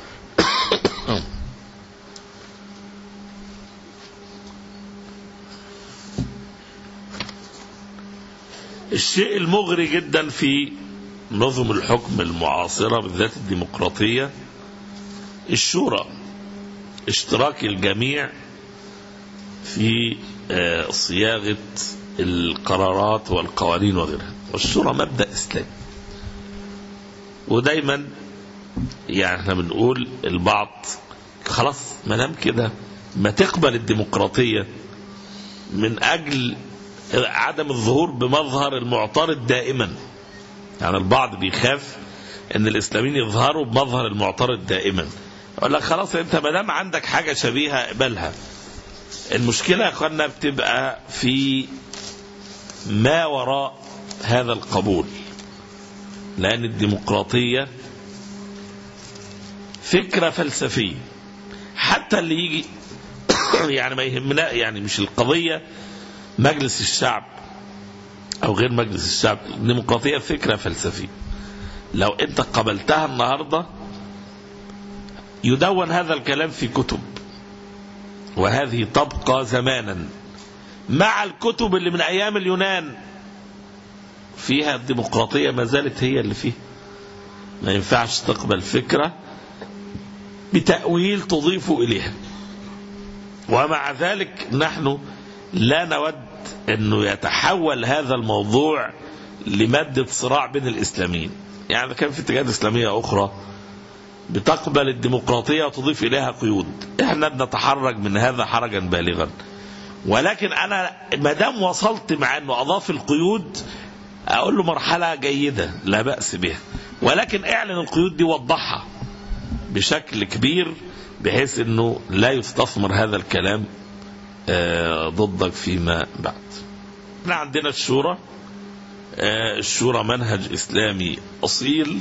الشيء المغري جدا في نظم الحكم المعاصرة بالذات الديمقراطية الشورى اشتراك الجميع في آه، صياغة القرارات والقوانين وغيرها والشورى مبدأ إسلامي ودايما يعني احنا بنقول البعض خلاص ما دام كده ما تقبل الديمقراطية من أجل عدم الظهور بمظهر المعترض دائما يعني البعض بيخاف ان الاسلاميين يظهروا بمظهر المعترض دائما يقول لك خلاص انت ما دام عندك حاجه شبيهه اقبلها المشكله يا اخوانا بتبقى في ما وراء هذا القبول لان الديمقراطيه فكرة فلسفية حتى اللي يجي يعني ما يهمنا يعني مش القضية مجلس الشعب أو غير مجلس الشعب الديمقراطية فكرة فلسفية لو أنت قبلتها النهاردة يدون هذا الكلام في كتب وهذه تبقى زمانا مع الكتب اللي من أيام اليونان فيها الديمقراطية ما زالت هي اللي فيها ما ينفعش تقبل فكرة بتأويل تضيف إليها ومع ذلك نحن لا نود أنه يتحول هذا الموضوع لمادة صراع بين الإسلاميين يعني كان في اتجاهات إسلامية أخرى بتقبل الديمقراطية وتضيف إليها قيود احنا بنتحرج من هذا حرجا بالغا ولكن أنا ما دام وصلت مع أنه أضاف القيود أقول له مرحلة جيدة لا بأس بها ولكن اعلن القيود دي وضحها بشكل كبير بحيث أنه لا يستثمر هذا الكلام آه، ضدك فيما بعد احنا عندنا الشورى آه، الشورى منهج إسلامي أصيل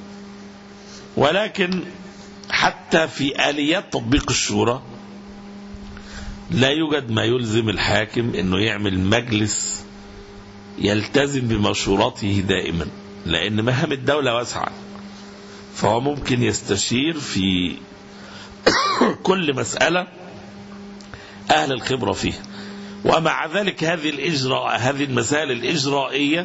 ولكن حتى في آليات تطبيق الشورى لا يوجد ما يلزم الحاكم انه يعمل مجلس يلتزم بمشوراته دائما لان مهام الدولة واسعة فهو ممكن يستشير في كل مسألة أهل الخبرة فيها ومع ذلك هذه الإجراء هذه المسائل الإجرائية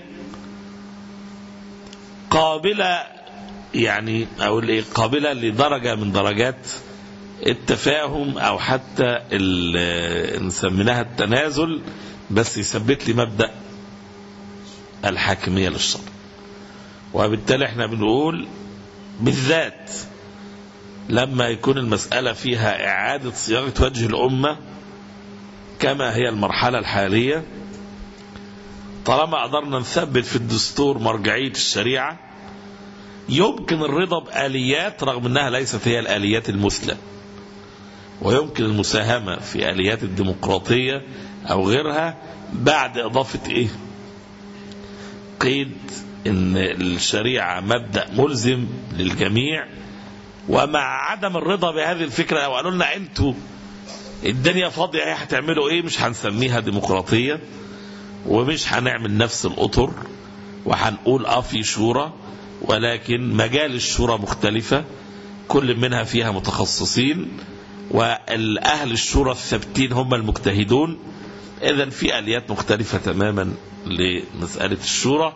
قابلة يعني أقول إيه قابلة لدرجة من درجات التفاهم أو حتى ال- نسميناها التنازل بس يثبت لي مبدأ الحاكمية للشرع وبالتالي احنا بنقول بالذات لما يكون المسألة فيها إعادة صياغة وجه الأمة كما هي المرحلة الحالية طالما قدرنا نثبت في الدستور مرجعية الشريعة يمكن الرضا بآليات رغم أنها ليست هي الآليات المثلى ويمكن المساهمة في آليات الديمقراطية أو غيرها بعد إضافة إيه قيد أن الشريعة مبدأ ملزم للجميع ومع عدم الرضا بهذه الفكرة أو قالوا لنا أنتوا الدنيا فاضية ايه هتعملوا ايه مش هنسميها ديمقراطية ومش هنعمل نفس الأطر وهنقول اه في شورى ولكن مجال الشورى مختلفة كل منها فيها متخصصين والأهل الشورى الثابتين هم المجتهدون إذا في آليات مختلفة تماما لمسألة الشورى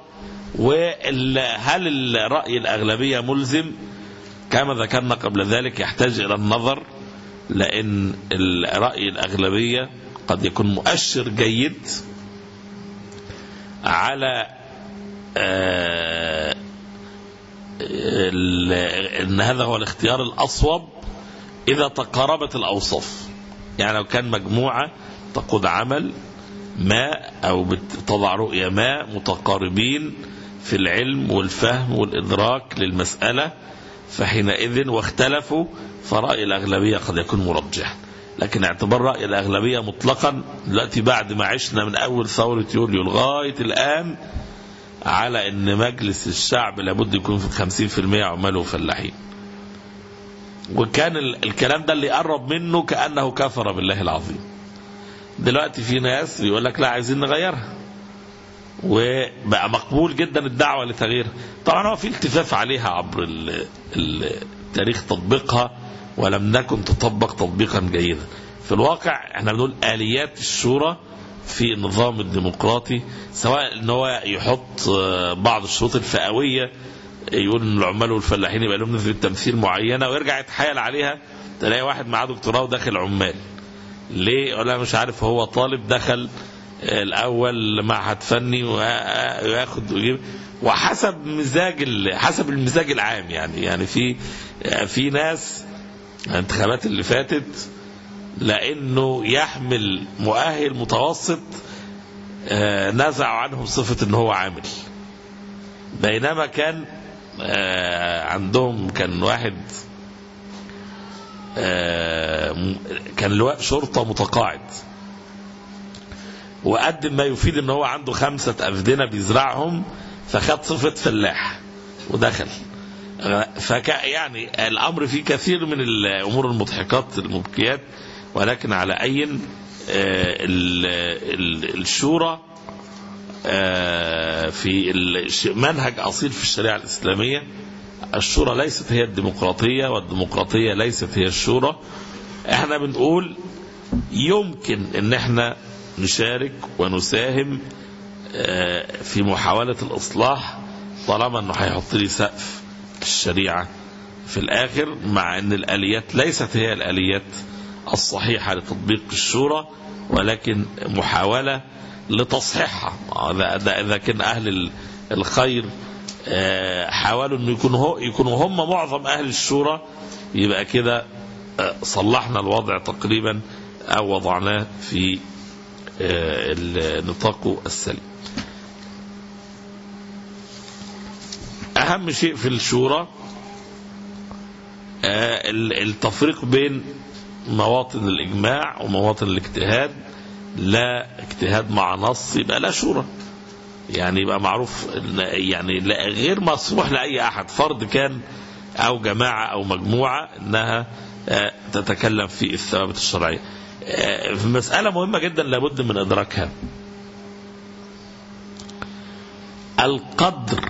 وهل الرأي الأغلبية ملزم كما ذكرنا قبل ذلك يحتاج إلى النظر لأن الرأي الأغلبية قد يكون مؤشر جيد على آه، ال- ان هذا هو الاختيار الاصوب اذا تقاربت الاوصاف يعني لو كان مجموعه تقود عمل ما او بتضع رؤيه ما متقاربين في العلم والفهم والادراك للمساله فحينئذ واختلفوا فرأي الأغلبية قد يكون مرجحا لكن اعتبار رأي الأغلبية مطلقا دلوقتي بعد ما عشنا من أول ثورة يوليو لغاية الآن على أن مجلس الشعب لابد يكون في 50% عمال وفلاحين وكان ال- الكلام ده اللي قرب منه كأنه كفر بالله العظيم دلوقتي في ناس بيقول لك لا عايزين نغيرها وبقى مقبول جدا الدعوة لتغييرها طبعا هو في التفاف عليها عبر ال- ال- تاريخ تطبيقها ولم نكن تطبق تطبيقا جيدا في الواقع احنا بنقول آليات الشورى في النظام الديمقراطي سواء ان هو يحط آه، بعض الشروط الفئوية يقول ان العمال والفلاحين يبقى لهم نسبة تمثيل معينة ويرجع يتحايل عليها تلاقي واحد معاه دكتوراه وداخل عمال ليه ولا مش عارف هو طالب دخل الاول معهد فني وياخد ويجيب وحسب مزاج ال- حسب المزاج العام يعني يعني في في ناس الانتخابات اللي فاتت لانه يحمل مؤهل متوسط آه، نزعوا عنهم صفه ان هو عامل بينما كان آه، عندهم كان واحد آه، م- كان لواء شرطه متقاعد وقدم ما يفيد ان هو عنده خمسة أفدنة بيزرعهم فخد صفة فلاح ودخل فك يعني الامر فيه كثير من الامور المضحكات المبكيات ولكن على اي آه، ال- ال- الشورى آه، في الش- منهج اصيل في الشريعه الاسلاميه الشورى ليست هي الديمقراطيه والديمقراطيه ليست هي الشورى احنا بنقول يمكن ان احنا نشارك ونساهم آه، في محاوله الاصلاح طالما انه هيحط لي سقف الشريعه في الاخر مع ان الاليات ليست هي الاليات الصحيحه لتطبيق الشورى ولكن محاوله لتصحيحها آه، ده, ده اذا كان اهل ال- الخير آه، حاولوا انه يكونوا هو يكونوا هم معظم اهل الشورى يبقى كده آه، صلحنا الوضع تقريبا او وضعناه في آه، ال- نطاقه السليم اهم شيء في الشورى آه، ال- التفريق بين مواطن الاجماع ومواطن الاجتهاد لا اجتهاد مع نص يبقى لا شورى يعني يبقى معروف إن- يعني لا غير مسموح لاي احد فرد كان او جماعه او مجموعه انها آه، تتكلم في الثوابت الشرعيه آه، في مساله مهمه جدا لابد من ادراكها القدر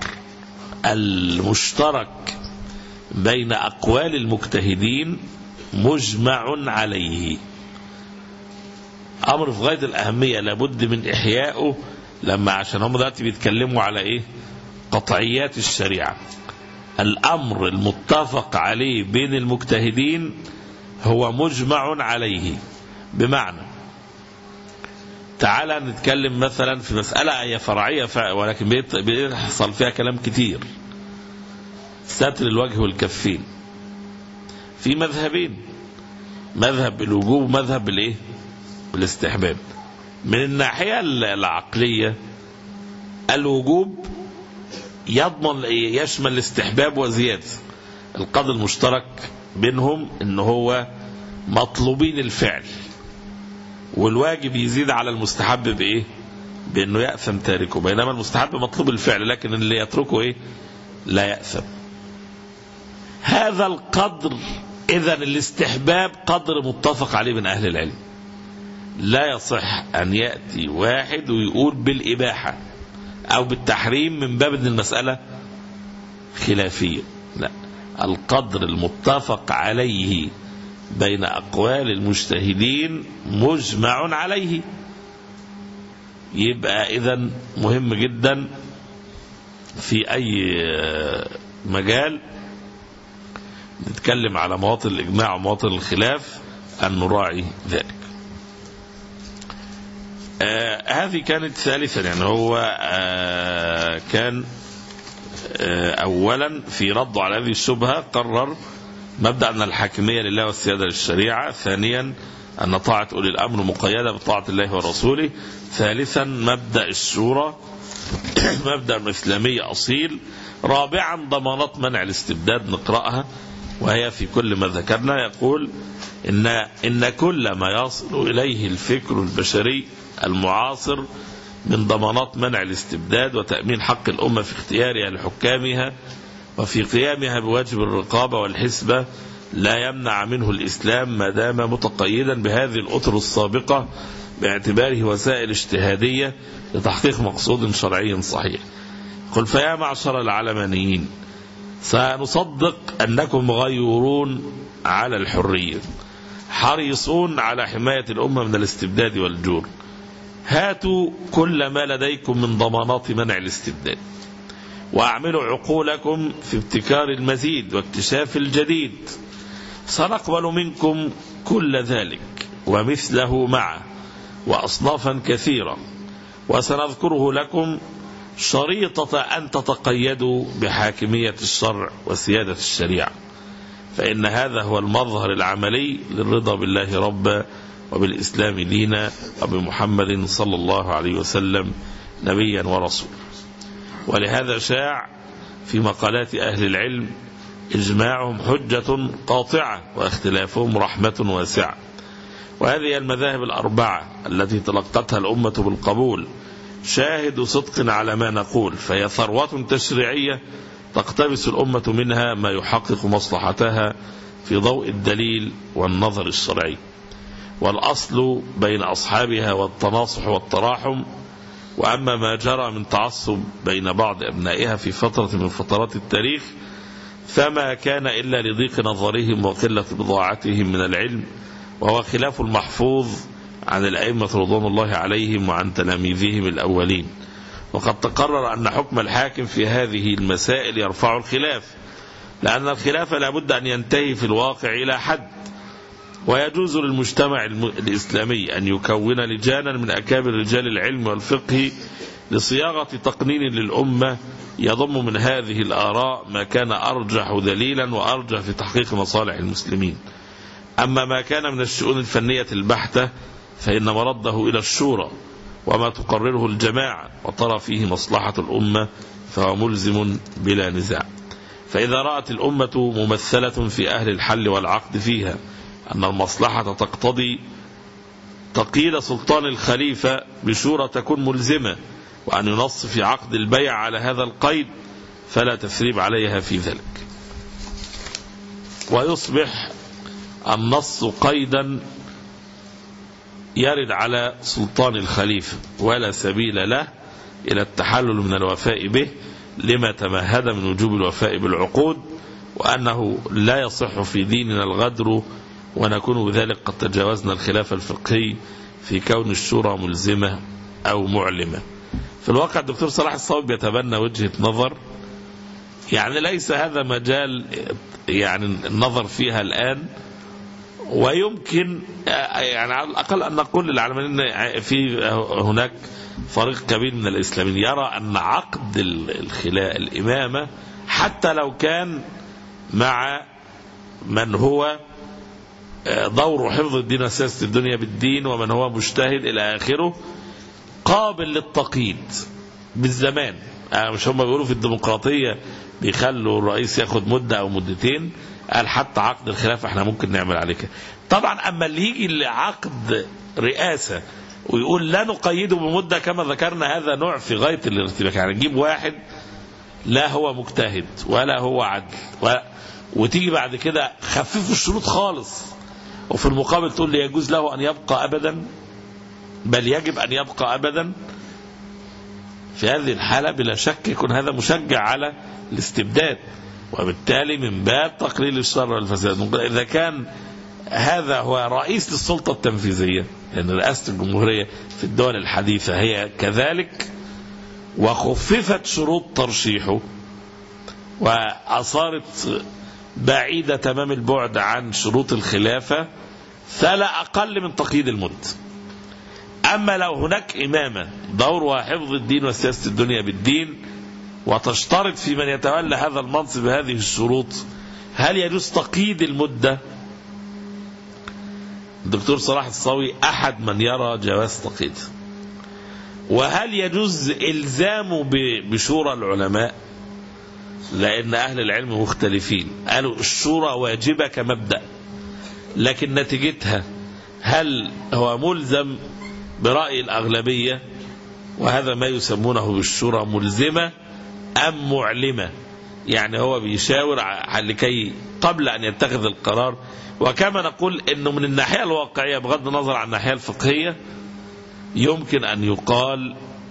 المشترك بين اقوال المجتهدين مجمع عليه امر في غايه الاهميه لابد من احيائه لما عشان هم دلوقتي بيتكلموا على ايه قطعيات الشريعه الامر المتفق عليه بين المجتهدين هو مجمع عليه بمعنى تعالى نتكلم مثلا في مسألة هي فرعية فع- ولكن بيت- بيحصل فيها كلام كتير ستر الوجه والكفين في مذهبين مذهب الوجوب ومذهب بالايه بالاستحباب من الناحية العقلية الوجوب يضمن يشمل الاستحباب وزيادة القدر المشترك بينهم ان هو مطلوبين الفعل والواجب يزيد على المستحب بايه بانه ياثم تاركه بينما المستحب مطلوب الفعل لكن اللي يتركه ايه لا ياثم هذا القدر اذا الاستحباب قدر متفق عليه من اهل العلم لا يصح ان ياتي واحد ويقول بالاباحه او بالتحريم من باب ان المساله خلافيه لا القدر المتفق عليه بين اقوال المجتهدين مجمع عليه يبقى اذا مهم جدا في اي مجال نتكلم على مواطن الاجماع ومواطن الخلاف ان نراعي ذلك آه هذه كانت ثالثا يعني هو آه كان آه اولا في رده على هذه الشبهه قرر مبدا ان الحاكميه لله والسياده للشريعه ثانيا ان طاعه اولي الامر مقيده بطاعه الله ورسوله ثالثا مبدا الشورى مبدا اسلامي اصيل رابعا ضمانات منع الاستبداد نقراها وهي في كل ما ذكرنا يقول ان ان كل ما يصل اليه الفكر البشري المعاصر من ضمانات منع الاستبداد وتامين حق الامه في اختيارها لحكامها وفي قيامها بواجب الرقابه والحسبه لا يمنع منه الاسلام ما دام متقيدا بهذه الاطر السابقه باعتباره وسائل اجتهاديه لتحقيق مقصود شرعي صحيح. قل فيا معشر العلمانيين سنصدق انكم غيورون على الحريه حريصون على حمايه الامه من الاستبداد والجور. هاتوا كل ما لديكم من ضمانات منع الاستبداد. واعملوا عقولكم في ابتكار المزيد واكتشاف الجديد. سنقبل منكم كل ذلك ومثله معه واصنافا كثيره وسنذكره لكم شريطه ان تتقيدوا بحاكميه الشرع وسياده الشريعه فان هذا هو المظهر العملي للرضا بالله ربا وبالاسلام دينا وبمحمد صلى الله عليه وسلم نبيا ورسولا ولهذا شاع في مقالات اهل العلم اجماعهم حجه قاطعه واختلافهم رحمه واسعه وهذه المذاهب الأربعة التي تلقتها الأمة بالقبول شاهد صدق على ما نقول فهي ثروة تشريعية تقتبس الأمة منها ما يحقق مصلحتها في ضوء الدليل والنظر الشرعي والأصل بين أصحابها والتناصح والتراحم وأما ما جرى من تعصب بين بعض أبنائها في فترة من فترات التاريخ فما كان إلا لضيق نظرهم وقلة بضاعتهم من العلم وهو خلاف المحفوظ عن الأئمة رضوان الله عليهم وعن تلاميذهم الأولين وقد تقرر أن حكم الحاكم في هذه المسائل يرفع الخلاف لأن الخلاف لابد أن ينتهي في الواقع إلى حد ويجوز للمجتمع الإسلامي أن يكون لجانا من أكابر رجال العلم والفقه لصياغة تقنين للأمة يضم من هذه الآراء ما كان أرجح دليلا وأرجح في تحقيق مصالح المسلمين أما ما كان من الشؤون الفنية البحتة فإن مرده إلى الشورى وما تقرره الجماعة وترى فيه مصلحة الأمة فهو ملزم بلا نزاع فإذا رأت الأمة ممثلة في أهل الحل والعقد فيها أن المصلحة تقتضي تقييد سلطان الخليفة بشورى تكون ملزمة وأن ينص في عقد البيع على هذا القيد فلا تثريب عليها في ذلك ويصبح النص قيدا يرد على سلطان الخليفة ولا سبيل له إلى التحلل من الوفاء به لما تمهد من وجوب الوفاء بالعقود وأنه لا يصح في ديننا الغدر ونكون بذلك قد تجاوزنا الخلاف الفقهي في كون الشورى ملزمة أو معلمة في الواقع الدكتور صلاح الصواب يتبنى وجهة نظر يعني ليس هذا مجال يعني النظر فيها الآن ويمكن يعني على الأقل أن نقول للعالمين أن في هناك فريق كبير من الإسلاميين يرى أن عقد الخلاء الإمامة حتى لو كان مع من هو دور حفظ الدين وسياسة الدنيا بالدين ومن هو مجتهد إلى آخره قابل للتقييد بالزمان يعني مش هم بيقولوا في الديمقراطية بيخلوا الرئيس ياخد مدة أو مدتين قال حتى عقد الخلافة احنا ممكن نعمل عليه كده طبعا أما اللي يجي لعقد رئاسة ويقول لا نقيده بمدة كما ذكرنا هذا نوع في غاية الارتباك يعني نجيب واحد لا هو مجتهد ولا هو عدل و... وتيجي بعد كده خففوا الشروط خالص وفي المقابل تقول لي يجوز له أن يبقى أبدا بل يجب أن يبقى أبدا في هذه الحالة بلا شك يكون هذا مشجع على الاستبداد وبالتالي من باب تقليل الشر والفساد إذا كان هذا هو رئيس للسلطة التنفيذية لأن رئاسة الجمهورية في الدول الحديثة هي كذلك وخففت شروط ترشيحه وأصارت بعيدة تمام البعد عن شروط الخلافة فلا أقل من تقييد المد أما لو هناك إمامة دورها حفظ الدين وسياسة الدنيا بالدين وتشترط في من يتولى هذا المنصب هذه الشروط هل يجوز تقييد المدة الدكتور صلاح الصاوي أحد من يرى جواز تقييد وهل يجوز إلزامه بشورى العلماء لأن أهل العلم مختلفين قالوا الشورى واجبة كمبدأ لكن نتيجتها هل هو ملزم برأي الأغلبية وهذا ما يسمونه بالشورى ملزمة أم معلمة يعني هو بيشاور لكي قبل أن يتخذ القرار وكما نقول أنه من الناحية الواقعية بغض النظر عن الناحية الفقهية يمكن أن يقال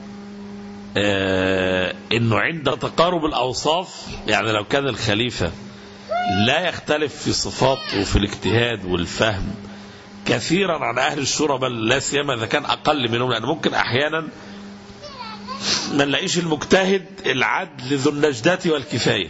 آه أنه عند تقارب الأوصاف يعني لو كان الخليفة لا يختلف في صفاته وفي الاجتهاد والفهم كثيرا عن أهل الشورى بل لا سيما إذا كان أقل منهم لأن ممكن أحيانا ما نلاقيش المجتهد العدل ذو النجدة والكفاية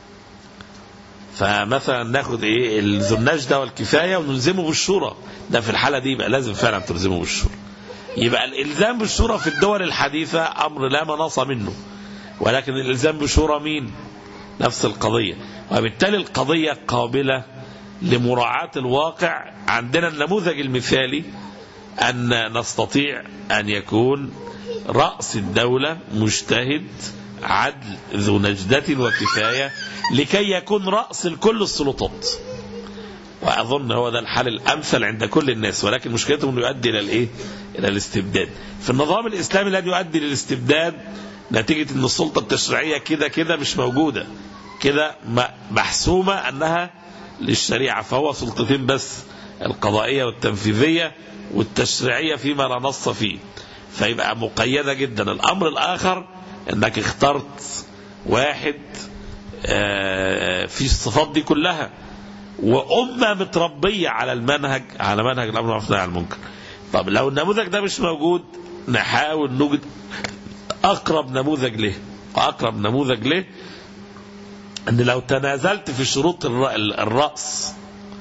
فمثلا ناخد ايه ذو النجدة والكفاية ونلزمه بالشورى ده في الحالة دي يبقى لازم فعلا تلزمه بالشورى يبقى الإلزام بالشورى في الدول الحديثة أمر لا مناص منه ولكن الإلزام بالشورى مين نفس القضية وبالتالي القضية قابلة لمراعاة الواقع عندنا النموذج المثالي أن نستطيع أن يكون رأس الدولة مجتهد عدل ذو نجدة وكفاية لكي يكون رأس لكل السلطات وأظن هو ده الحل الأمثل عند كل الناس ولكن مشكلته أنه يؤدي إلى الإيه؟ إلى الاستبداد في النظام الإسلامي الذي يؤدي للاستبداد نتيجة ان السلطة التشريعية كده كده مش موجودة كده م- محسومة انها للشريعة فهو سلطتين بس القضائية والتنفيذية والتشريعية فيما لا نص فيه فيبقى مقيدة جدا الامر الاخر انك اخترت واحد آه، في الصفات دي كلها وأمة متربية على المنهج على منهج الأمر بالمعروف والنهي عن المنكر طب لو النموذج ده مش موجود نحاول نوجد أقرب نموذج له أقرب نموذج له أن لو تنازلت في شروط الر- الرأس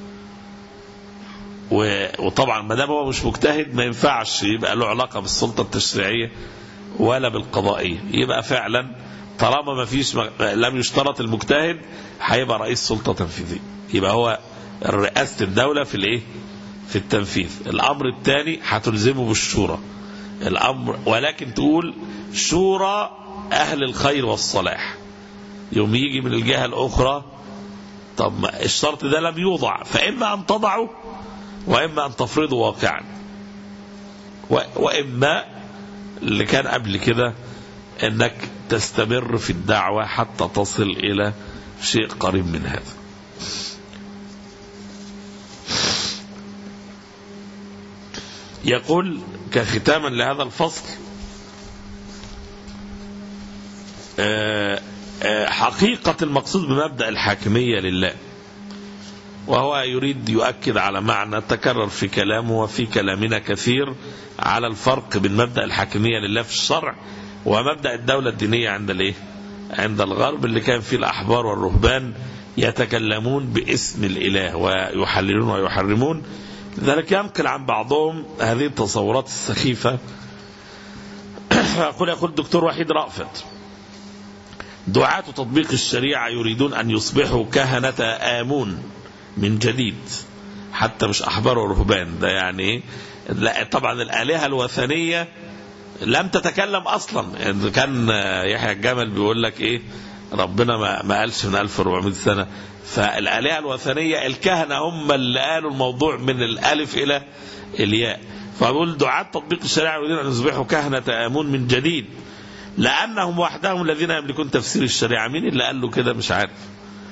و- وطبعا ما دام هو مش مجتهد ما ينفعش يبقى له علاقة بالسلطة التشريعية ولا بالقضائية يبقى فعلا طالما ما فيش لم يشترط المجتهد هيبقى رئيس سلطة تنفيذية يبقى هو رئاسة الدولة في الايه في التنفيذ الامر الثاني هتلزمه بالشورى الامر ولكن تقول شورى اهل الخير والصلاح يوم يجي من الجهة الاخرى طب ما الشرط ده لم يوضع فاما ان تضعه واما ان تفرضه واقعا و- واما اللي كان قبل كده انك تستمر في الدعوة حتى تصل الى شيء قريب من هذا يقول كختاما لهذا الفصل آه، آه، حقيقة المقصود بمبدأ الحاكمية لله وهو يريد يؤكد على معنى تكرر في كلامه وفي كلامنا كثير على الفرق بين مبدأ الحاكمية لله في الشرع ومبدأ الدولة الدينية عند الايه؟ عند الغرب اللي كان فيه الأحبار والرهبان يتكلمون باسم الإله ويحللون ويحرمون لذلك ينقل عن بعضهم هذه التصورات السخيفة يقول يقول الدكتور وحيد رأفت دعاة تطبيق الشريعة يريدون أن يصبحوا كهنة آمون من جديد حتى مش أحبار ورهبان ده يعني إيه؟ لا طبعا الآلهة الوثنية لم تتكلم أصلا يعني كان يحيى الجمل بيقول لك إيه ربنا ما ما قالش من 1400 سنة فالآلهة الوثنية الكهنة هم اللي قالوا الموضوع من الألف إلى الياء فبقول دعاة تطبيق الشريعة يريدون أن يصبحوا كهنة آمون من جديد لأنهم وحدهم الذين يملكون تفسير الشريعة مين اللي قال له كده مش عارف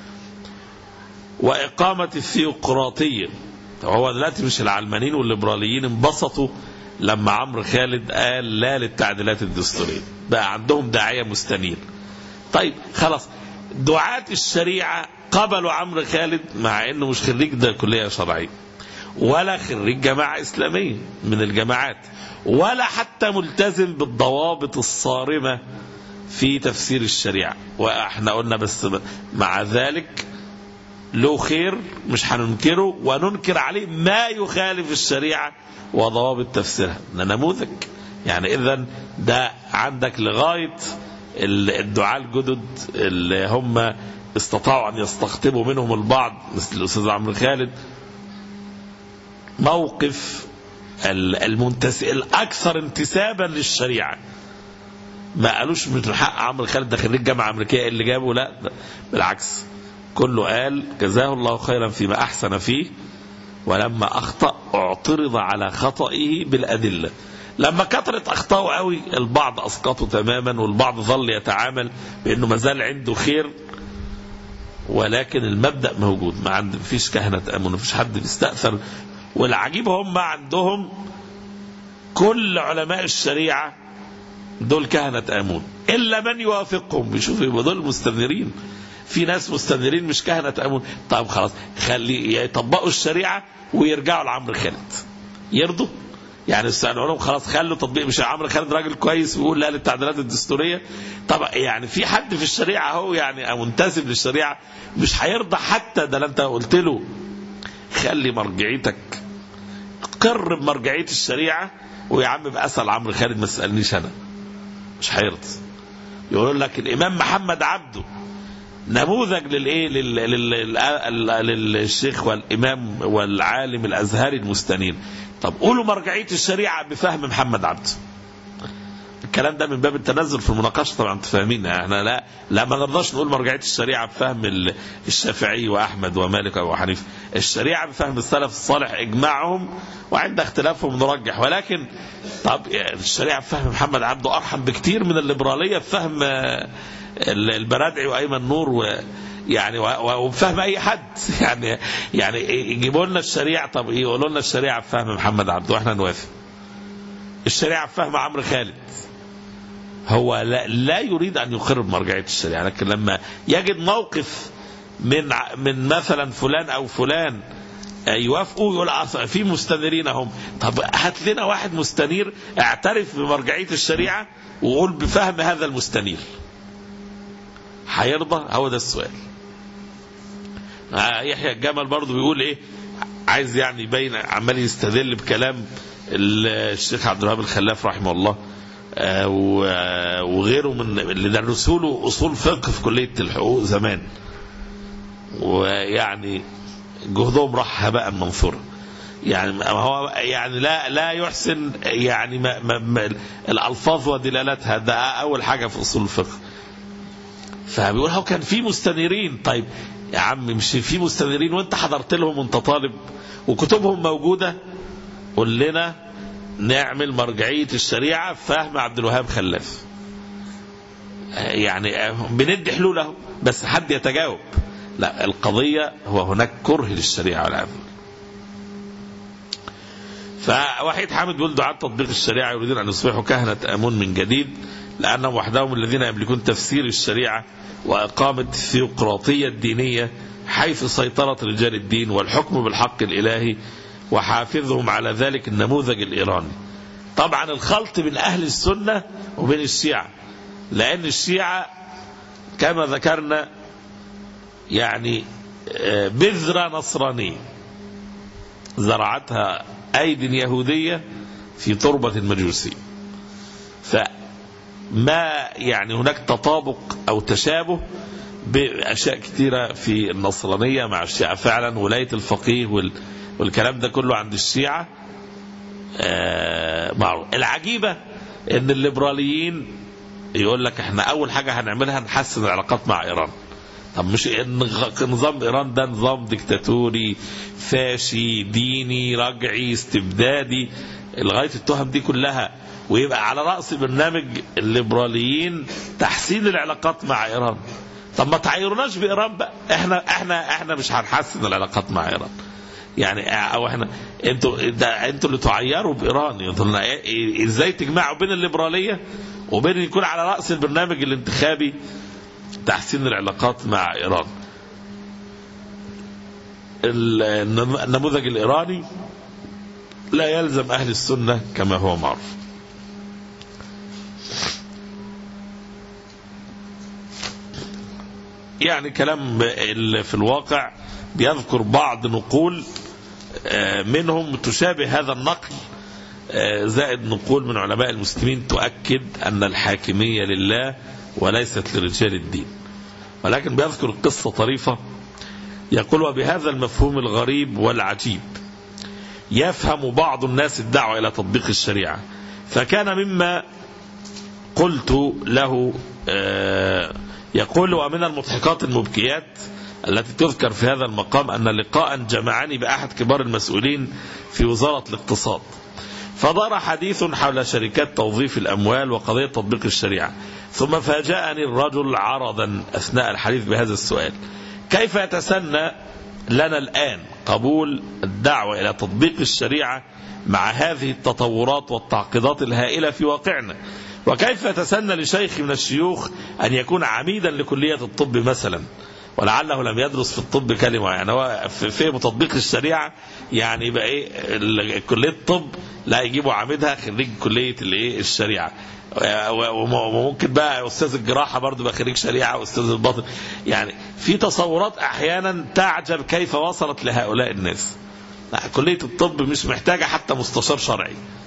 وإقامة الثيوقراطية هو دلوقتي مش العلمانيين والليبراليين انبسطوا لما عمرو خالد قال لا للتعديلات الدستورية بقى عندهم داعية مستنير طيب خلاص دعاة الشريعة قبلوا عمرو خالد مع انه مش خريج ده كلية شرعية ولا خريج جماعة إسلامية من الجماعات ولا حتى ملتزم بالضوابط الصارمة في تفسير الشريعة واحنا قلنا بس مع ذلك له خير مش هننكره وننكر عليه ما يخالف الشريعة وضوابط تفسيرها ده نموذج يعني اذا ده عندك لغاية الدعاة الجدد اللي هم استطاعوا ان يستقطبوا منهم البعض مثل الاستاذ عمرو خالد موقف المنتس الاكثر انتسابا للشريعه ما قالوش من حق عمرو خالد ده خريج جامعه امريكيه اللي جابه لا بالعكس كله قال جزاه الله خيرا فيما احسن فيه ولما اخطا اعترض على خطئه بالادله لما كثرت اخطائه قوي البعض اسقطه تماما والبعض ظل يتعامل بانه ما زال عنده خير ولكن المبدا موجود ما عند فيش كهنه امن ما فيش حد بيستاثر والعجيب هم عندهم كل علماء الشريعه دول كهنه امون الا من يوافقهم بيشوفوا يبقى دول مستنيرين في ناس مستنيرين مش كهنه امون طب خلاص خلي يطبقوا الشريعه ويرجعوا لعمرو خالد يرضوا يعني استعنوا لهم خلاص خلوا تطبيق مش عمرو خالد راجل كويس ويقول لا للتعديلات الدستوريه طب يعني في حد في الشريعه هو يعني منتسب للشريعه مش هيرضى حتى ده انت قلت له خلي مرجعيتك قر بمرجعيه الشريعه ويا عم بقى اسال عمرو خالد ما تسالنيش انا مش هيرضى يقول لك الامام محمد عبده نموذج للايه لل... لل... لل... للشيخ والامام والعالم الازهري المستنير طب قولوا مرجعيه الشريعه بفهم محمد عبده الكلام ده من باب التنزل في المناقشه طبعا انتوا فاهمين احنا لا لا ما نرضاش نقول مرجعيه الشريعه بفهم ال- الشافعي واحمد ومالك وابو حنيفه الشريعه بفهم السلف الصالح اجماعهم وعند اختلافهم نرجح ولكن طب يعني الشريعه بفهم محمد عبده ارحم بكتير من الليبراليه بفهم آه، ال- البرادعي وايمن نور و يعني و- و- وبفهم اي حد يعني يعني يجيبوا لنا الشريعه طب يقولوا لنا الشريعه بفهم محمد عبده واحنا نوافق الشريعه بفهم عمرو خالد هو لا, لا يريد ان يقر بمرجعيه الشريعه لكن لما يجد موقف من ع- من مثلا فلان او فلان آه، يوافقوا يقول أص- في مستنيرين هم طب هات لنا واحد مستنير اعترف بمرجعيه الشريعه وقول بفهم هذا المستنير هيرضى هو ده السؤال آه، يحيى الجمل برضه بيقول ايه عايز يعني يبين عمال يستدل بكلام ال- الشيخ عبد الوهاب الخلاف رحمه الله آه، و- آه، وغيره من اللي درسوا له اصول فقه في كليه الحقوق زمان ويعني جهدهم راح هباء منثورا يعني ما هو يعني لا لا يحسن يعني ما ما ما الالفاظ ودلالاتها ده اول حاجه في اصول الفقه فبيقول هو كان في مستنيرين طيب يا عم مش في مستنيرين وانت حضرت لهم وانت طالب وكتبهم موجوده قول لنا نعمل مرجعيه الشريعه فهم عبد الوهاب خلاف يعني بندي حلول اهو بس حد يتجاوب لا القضيه هو هناك كره للشريعه والعمل فوحيد حامد بيقول دعاة تطبيق الشريعة يريدون أن يصبحوا كهنة آمون من جديد لأنهم وحدهم الذين يملكون تفسير الشريعة وإقامة الثيوقراطية الدينية حيث سيطرة رجال الدين والحكم بالحق الإلهي وحافظهم على ذلك النموذج الإيراني طبعا الخلط بين أهل السنة وبين الشيعة لأن الشيعة كما ذكرنا يعني آه، بذرة نصرانية زرعتها أيد يهودية في تربة مجوسية فما يعني هناك تطابق أو تشابه بأشياء كثيرة في النصرانية مع الشيعة فعلا ولاية الفقيه وال والكلام ده كله عند الشيعة آه، معروف العجيبة ان الليبراليين يقول لك احنا اول حاجة هنعملها نحسن العلاقات مع ايران طب مش إن غ- نظام ايران ده نظام ديكتاتوري فاشي ديني رجعي استبدادي لغايه التهم دي كلها ويبقى على راس برنامج الليبراليين تحسين العلاقات مع ايران طب ما تعايروناش بايران بقى احنا احنا احنا مش هنحسن العلاقات مع ايران يعني او احنا انتوا ده انتوا اللي تعيروا بايران انتوا لنا إيه- إيه- ازاي تجمعوا بين الليبراليه وبين يكون على راس البرنامج الانتخابي تحسين العلاقات مع ايران ال- النم- النموذج الايراني لا يلزم اهل السنه كما هو معروف يعني كلام ال- في الواقع بيذكر بعض نقول آه، منهم تشابه هذا النقل آه، زائد نقول من علماء المسلمين تؤكد أن الحاكمية لله وليست لرجال الدين ولكن بيذكر قصة طريفة يقول وبهذا المفهوم الغريب والعجيب يفهم بعض الناس الدعوة إلى تطبيق الشريعة فكان مما قلت له آه، يقول ومن المضحكات المبكيات التي تذكر في هذا المقام أن لقاء جمعني بأحد كبار المسؤولين في وزارة الاقتصاد فدار حديث حول شركات توظيف الأموال وقضية تطبيق الشريعة ثم فاجأني الرجل عرضا أثناء الحديث بهذا السؤال كيف يتسنى لنا الآن قبول الدعوة إلى تطبيق الشريعة مع هذه التطورات والتعقيدات الهائلة في واقعنا وكيف يتسنى لشيخ من الشيوخ أن يكون عميدا لكلية الطب مثلا ولعله لم يدرس في الطب كلمة يعني هو في فهم تطبيق الشريعة يعني يبقى ايه ال- كلية الطب لا يجيبوا عامدها خريج كلية الايه الشريعة و- وم- وممكن بقى استاذ الجراحة برضه بقى خريج شريعة واستاذ الباطن يعني في تصورات احيانا تعجب كيف وصلت لهؤلاء الناس لا، كلية الطب مش محتاجة حتى مستشار شرعي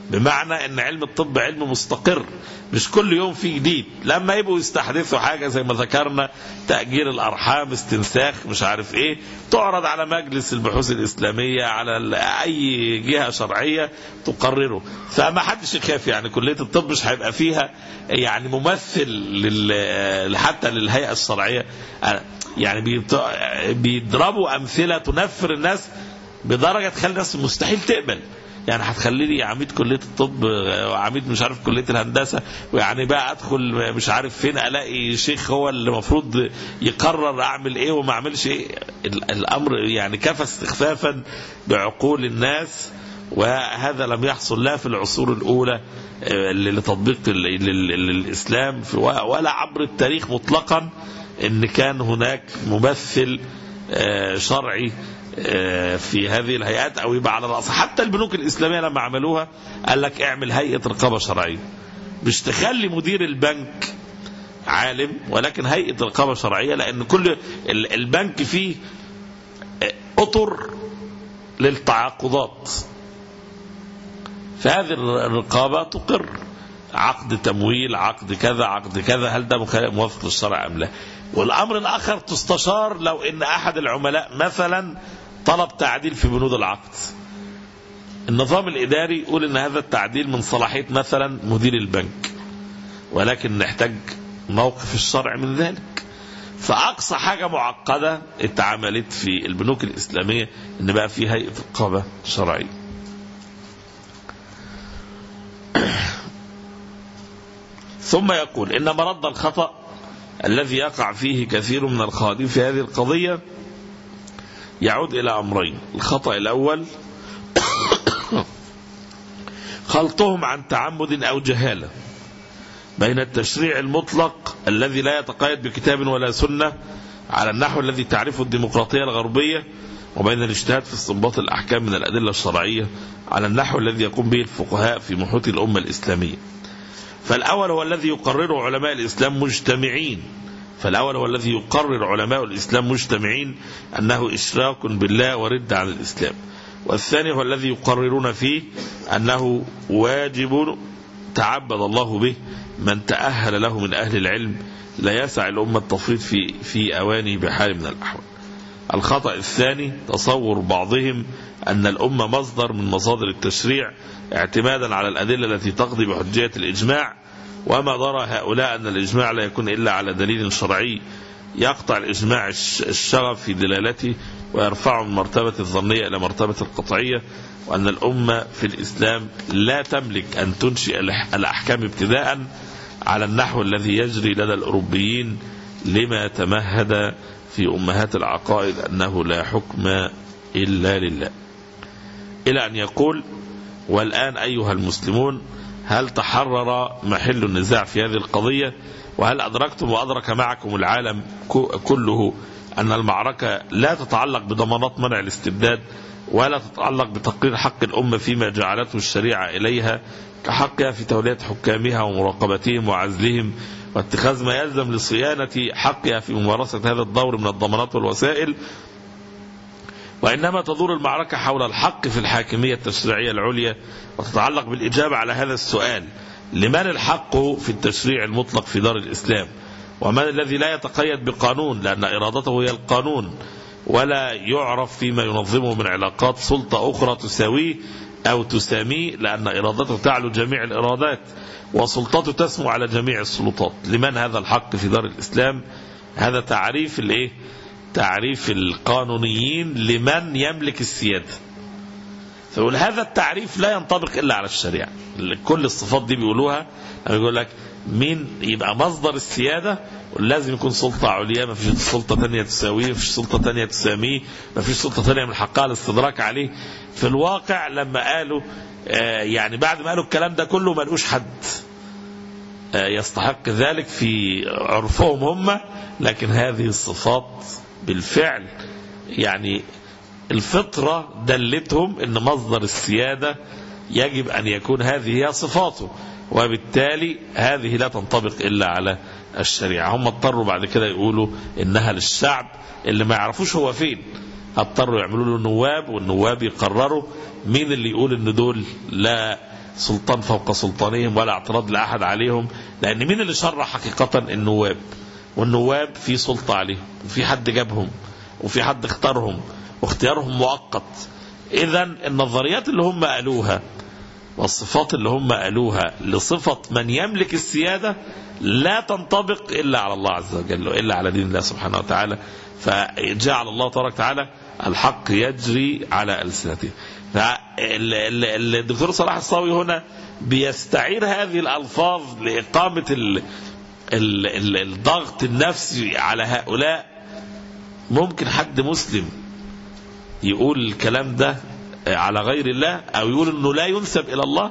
بمعنى ان علم الطب علم مستقر مش كل يوم في جديد لما يبقوا يستحدثوا حاجة زي ما ذكرنا تأجير الأرحام استنساخ مش عارف ايه تعرض على مجلس البحوث الإسلامية على ال- أي جهة شرعية تقرره فما حدش يخاف يعني كلية الطب مش هيبقى فيها يعني ممثل لل... حتى للهيئة الشرعية يعني بيبت- بيضربوا أمثلة تنفر الناس بدرجة تخلي الناس مستحيل تقبل يعني هتخليني عميد كليه الطب وعميد مش عارف كليه الهندسه ويعني بقى ادخل مش عارف فين الاقي شيخ هو اللي المفروض يقرر اعمل ايه وما اعملش ايه ال- الامر يعني كفى استخفافا بعقول الناس وهذا لم يحصل لا في العصور الاولى آه، لتطبيق ال- ال- ال- الاسلام في- ولا عبر التاريخ مطلقا ان كان هناك ممثل آه، شرعي آه، في هذه الهيئات او يبقى على رأس حتى البنوك الاسلاميه لما عملوها قال لك اعمل هيئه رقابه شرعيه مش تخلي مدير البنك عالم ولكن هيئه رقابه شرعيه لان كل ال- البنك فيه آه، اطر للتعاقدات فهذه الرقابه تقر عقد تمويل عقد كذا عقد كذا هل ده مخالف- موافق للشرع ام لا والامر الاخر تستشار لو ان احد العملاء مثلا طلب تعديل في بنود العقد النظام الاداري يقول ان هذا التعديل من صلاحيه مثلا مدير البنك ولكن نحتاج موقف الشرع من ذلك فاقصى حاجه معقده اتعملت في البنوك الاسلاميه ان بقى في هيئه رقابه شرعيه ثم يقول ان مرد الخطا الذي يقع فيه كثير من الخادم في هذه القضيه يعود الى امرين الخطا الاول خلطهم عن تعمد او جهاله بين التشريع المطلق الذي لا يتقيد بكتاب ولا سنه على النحو الذي تعرفه الديمقراطيه الغربيه وبين الاجتهاد في استنباط الاحكام من الادله الشرعيه على النحو الذي يقوم به الفقهاء في محيط الامه الاسلاميه. فالاول هو الذي يقرره علماء الاسلام مجتمعين فالاول هو الذي يقرر علماء الاسلام مجتمعين انه اشراك بالله ورد عن الاسلام. والثاني هو الذي يقررون فيه انه واجب تعبد الله به من تأهل له من أهل العلم لا يسع الأمة التفريط في في أواني بحال من الأحوال. الخطأ الثاني تصور بعضهم أن الأمة مصدر من مصادر التشريع اعتمادا على الأدلة التي تقضي بحجية الإجماع وما ضرى هؤلاء أن الإجماع لا يكون إلا على دليل شرعي يقطع الإجماع الش- الشغف في دلالته ويرفعه من مرتبة الظنية إلى مرتبة القطعية وأن الأمة في الإسلام لا تملك أن تنشئ الأح- الأحكام ابتداء على النحو الذي يجري لدى الأوروبيين لما تمهد في أمهات العقائد أنه لا حكم إلا لله إلى أن يقول والآن أيها المسلمون هل تحرر محل النزاع في هذه القضية وهل أدركتم وأدرك معكم العالم ك- كله أن المعركة لا تتعلق بضمانات منع الاستبداد ولا تتعلق بتقرير حق الأمة فيما جعلته الشريعة إليها كحقها في تولية حكامها ومراقبتهم وعزلهم واتخاذ ما يلزم لصيانة حقها في ممارسة هذا الدور من الضمانات والوسائل وإنما تدور المعركة حول الحق في الحاكمية التشريعية العليا وتتعلق بالإجابة على هذا السؤال لمن الحق في التشريع المطلق في دار الإسلام ومن الذي لا يتقيد بقانون لأن إرادته هي القانون ولا يعرف فيما ينظمه من علاقات سلطة أخرى تساويه أو تساميه لأن إرادته تعلو جميع الإرادات وسلطته تسمو على جميع السلطات لمن هذا الحق في دار الإسلام هذا تعريف الإيه تعريف القانونيين لمن يملك السيادة فيقول هذا التعريف لا ينطبق إلا على الشريعة كل الصفات دي بيقولوها لما يقول لك مين يبقى مصدر السيادة لازم يكون سلطة عليا ما فيش سلطة تانية تساويه ما فيش سلطة تانية تساميه ما فيش سلطة تانية من حقها الاستدراك عليه في الواقع لما قالوا آه يعني بعد ما قالوا الكلام ده كله ما لقوش حد آه يستحق ذلك في عرفهم هم لكن هذه الصفات بالفعل يعني الفطرة دلتهم ان مصدر السيادة يجب ان يكون هذه هي صفاته وبالتالي هذه لا تنطبق الا على الشريعة هم اضطروا بعد كده يقولوا انها للشعب اللي ما يعرفوش هو فين اضطروا يعملوا له نواب والنواب يقرروا مين اللي يقول ان دول لا سلطان فوق سلطانهم ولا اعتراض لأحد عليهم لأن مين اللي شرع حقيقة النواب والنواب في سلطة عليهم وفي حد جابهم وفي حد اختارهم واختيارهم مؤقت إذا النظريات اللي هم قالوها والصفات اللي هم قالوها لصفة من يملك السيادة لا تنطبق إلا على الله عز وجل إلا على دين الله سبحانه وتعالى فجعل الله تبارك وتعالى الحق يجري على ألسنتهم الدكتور صلاح الصاوي هنا بيستعير هذه الألفاظ لإقامة ال ال ال الضغط النفسي على هؤلاء ممكن حد مسلم يقول الكلام ده على غير الله أو يقول أنه لا ينسب إلى الله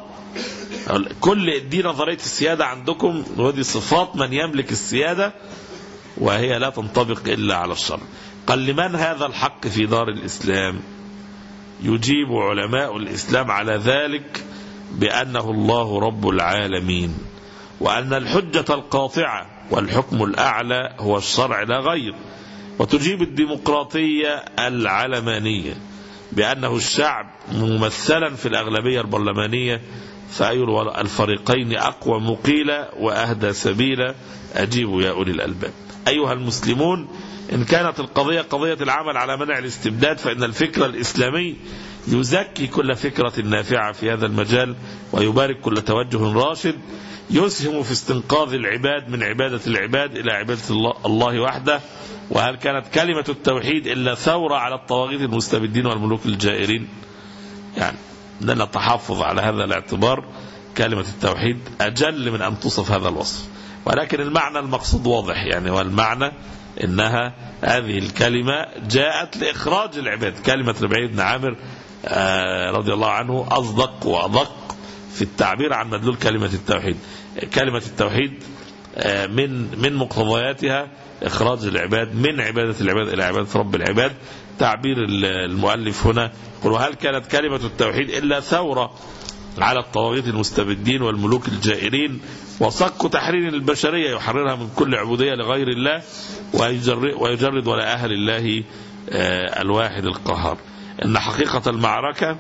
كل دي نظرية السيادة عندكم ودي صفات من يملك السيادة وهي لا تنطبق إلا على الشر قال لمن هذا الحق في دار الإسلام يجيب علماء الإسلام على ذلك بأنه الله رب العالمين وأن الحجة القاطعة والحكم الأعلى هو الشرع لا غير وتجيب الديمقراطية العلمانية بأنه الشعب ممثلا في الأغلبية البرلمانية فأي الفريقين أقوى مقيلة وأهدى سبيلا أجيبوا يا أولي الألباب أيها المسلمون إن كانت القضية قضية العمل على منع الاستبداد فإن الفكر الإسلامي يزكي كل فكرة نافعة في هذا المجال ويبارك كل توجه راشد يسهم في استنقاذ العباد من عبادة العباد إلى عبادة الله, الله وحده وهل كانت كلمة التوحيد إلا ثورة على الطواغيت المستبدين والملوك الجائرين يعني لنا التحفظ على هذا الاعتبار كلمة التوحيد أجل من أن توصف هذا الوصف ولكن المعنى المقصود واضح يعني والمعنى إنها هذه الكلمة جاءت لإخراج العباد كلمة ربعي بن عامر رضي الله عنه أصدق وأدق في التعبير عن مدلول كلمة التوحيد كلمة التوحيد من من مقتضياتها إخراج العباد من عبادة العباد إلى عبادة رب العباد تعبير المؤلف هنا يقول وهل كانت كلمة التوحيد إلا ثورة على الطواغيت المستبدين والملوك الجائرين وصك تحرير البشرية يحررها من كل عبودية لغير الله ويجرد ولا أهل الله الواحد القهار إن حقيقة المعركة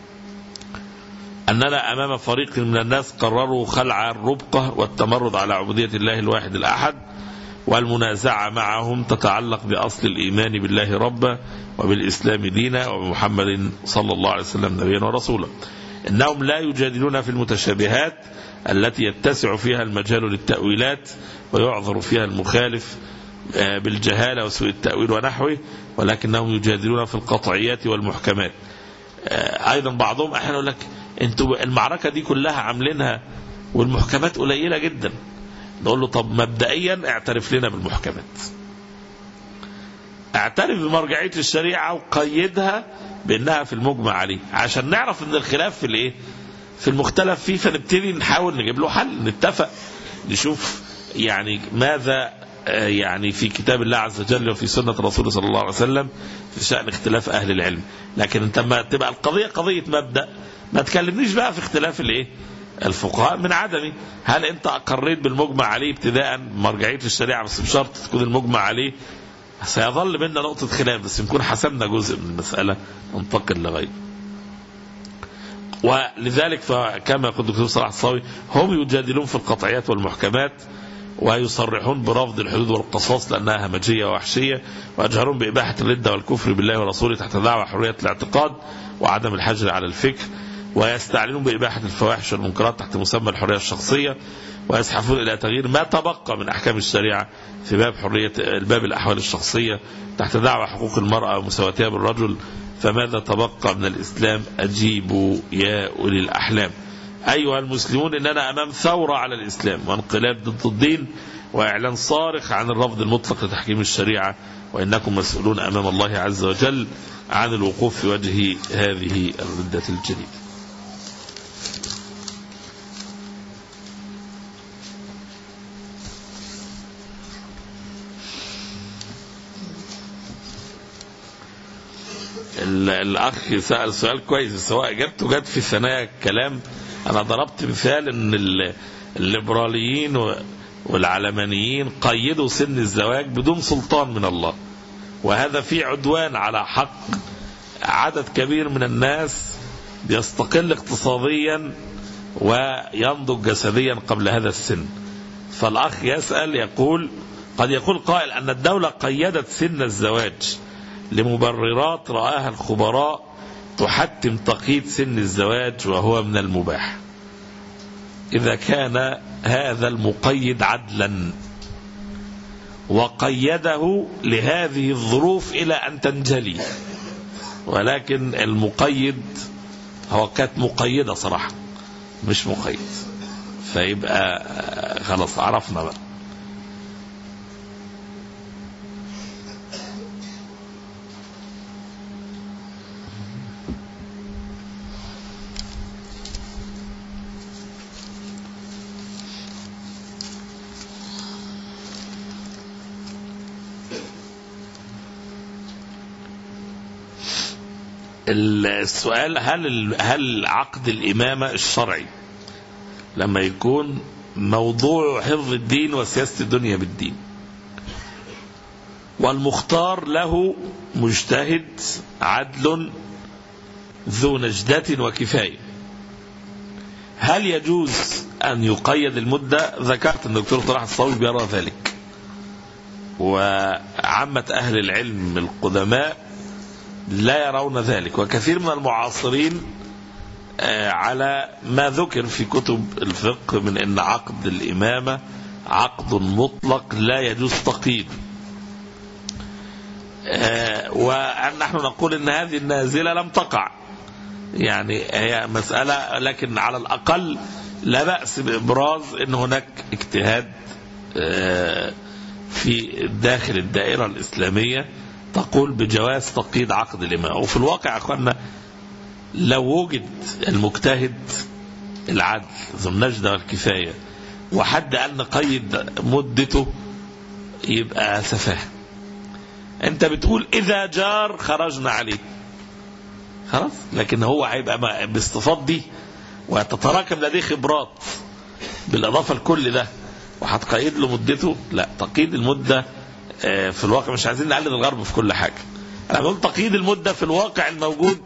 أننا أمام فريق من الناس قرروا خلع الربقة والتمرد على عبودية الله الواحد الأحد والمنازعة معهم تتعلق بأصل الإيمان بالله ربا وبالإسلام دينا وبمحمد صلى الله عليه وسلم نبيا ورسولا إنهم لا يجادلون في المتشابهات التي يتسع فيها المجال للتأويلات ويعذر فيها المخالف بالجهالة وسوء التأويل ونحوه ولكنهم يجادلون في القطعيات والمحكمات أيضا بعضهم أحيانا يقول لك انتوا المعركة دي كلها عاملينها والمحكمات قليلة جدا نقول له طب مبدئيا اعترف لنا بالمحكمات اعترف بمرجعية الشريعة وقيدها بانها في المجمع عليه عشان نعرف ان الخلاف في الايه في المختلف فيه فنبتدي نحاول نجيب له حل نتفق نشوف يعني ماذا يعني في كتاب الله عز وجل وفي سنة رسوله صلى الله عليه وسلم في شأن اختلاف أهل العلم لكن انت ما تبقى القضية قضية مبدأ ما تكلمنيش بقى في اختلاف الايه الفقهاء من عدمه هل انت اقريت بالمجمع عليه ابتداء مرجعيه الشريعه بس بشرط تكون المجمع عليه سيظل بيننا نقطه خلاف بس نكون حسمنا جزء من المساله ننتقل لغيره ولذلك فكما يقول الدكتور صلاح الصاوي هم يجادلون في القطعيات والمحكمات ويصرحون برفض الحدود والقصاص لأنها همجية ووحشية ويجهرون بإباحة الردة والكفر بالله ورسوله تحت دعوى حرية الاعتقاد وعدم الحجر على الفكر ويستعلنون بإباحة الفواحش والمنكرات تحت مسمى الحرية الشخصية ويزحفون إلى تغيير ما تبقى من أحكام الشريعة في باب حرية الباب الأحوال الشخصية تحت دعوى حقوق المرأة ومساواتها بالرجل فماذا تبقى من الإسلام أجيبوا يا أولي الأحلام أيها المسلمون إننا أمام ثورة على الإسلام وانقلاب ضد الدين وإعلان صارخ عن الرفض المطلق لتحكيم الشريعة وإنكم مسؤولون أمام الله عز وجل عن الوقوف في وجه هذه الردة الجديدة الاخ سال سؤال كويس سواء اجابته جت في ثنايا الكلام انا ضربت مثال ان الليبراليين والعلمانيين قيدوا سن الزواج بدون سلطان من الله وهذا فيه عدوان على حق عدد كبير من الناس بيستقل اقتصاديا وينضج جسديا قبل هذا السن فالأخ يسأل يقول قد يقول قائل أن الدولة قيدت سن الزواج لمبررات رآها الخبراء تحتم تقييد سن الزواج وهو من المباح إذا كان هذا المقيد عدلا وقيده لهذه الظروف إلى أن تنجلي ولكن المقيد هو كانت مقيدة صراحة مش مقيد فيبقى خلاص عرفنا بقى السؤال هل هل عقد الإمامة الشرعي لما يكون موضوع حفظ الدين وسياسة الدنيا بالدين والمختار له مجتهد عدل ذو نجدة وكفاية هل يجوز أن يقيد المدة ذكرت أن الدكتور طلع الصاوي بيرى ذلك وعامة أهل العلم القدماء لا يرون ذلك وكثير من المعاصرين على ما ذكر في كتب الفقه من أن عقد الإمامة عقد مطلق لا يجوز تقييده ونحن نقول ان هذه النازلة لم تقع يعني هي مسألة لكن على الأقل لا بأس بإبراز أن هناك اجتهاد في داخل الدائرة الإسلامية تقول بجواز تقييد عقد الإمام وفي الواقع أخوانا لو وجد المجتهد العدل ذو النجدة والكفاية وحد قال نقيد مدته يبقى سفاه انت بتقول اذا جار خرجنا عليه خلاص لكن هو هيبقى باستفاض دي وتتراكم لديه خبرات بالاضافه لكل ده وهتقيد له مدته لا تقييد المده في الواقع مش عايزين نقلد الغرب في كل حاجه انا بقول تقييد المده في الواقع الموجود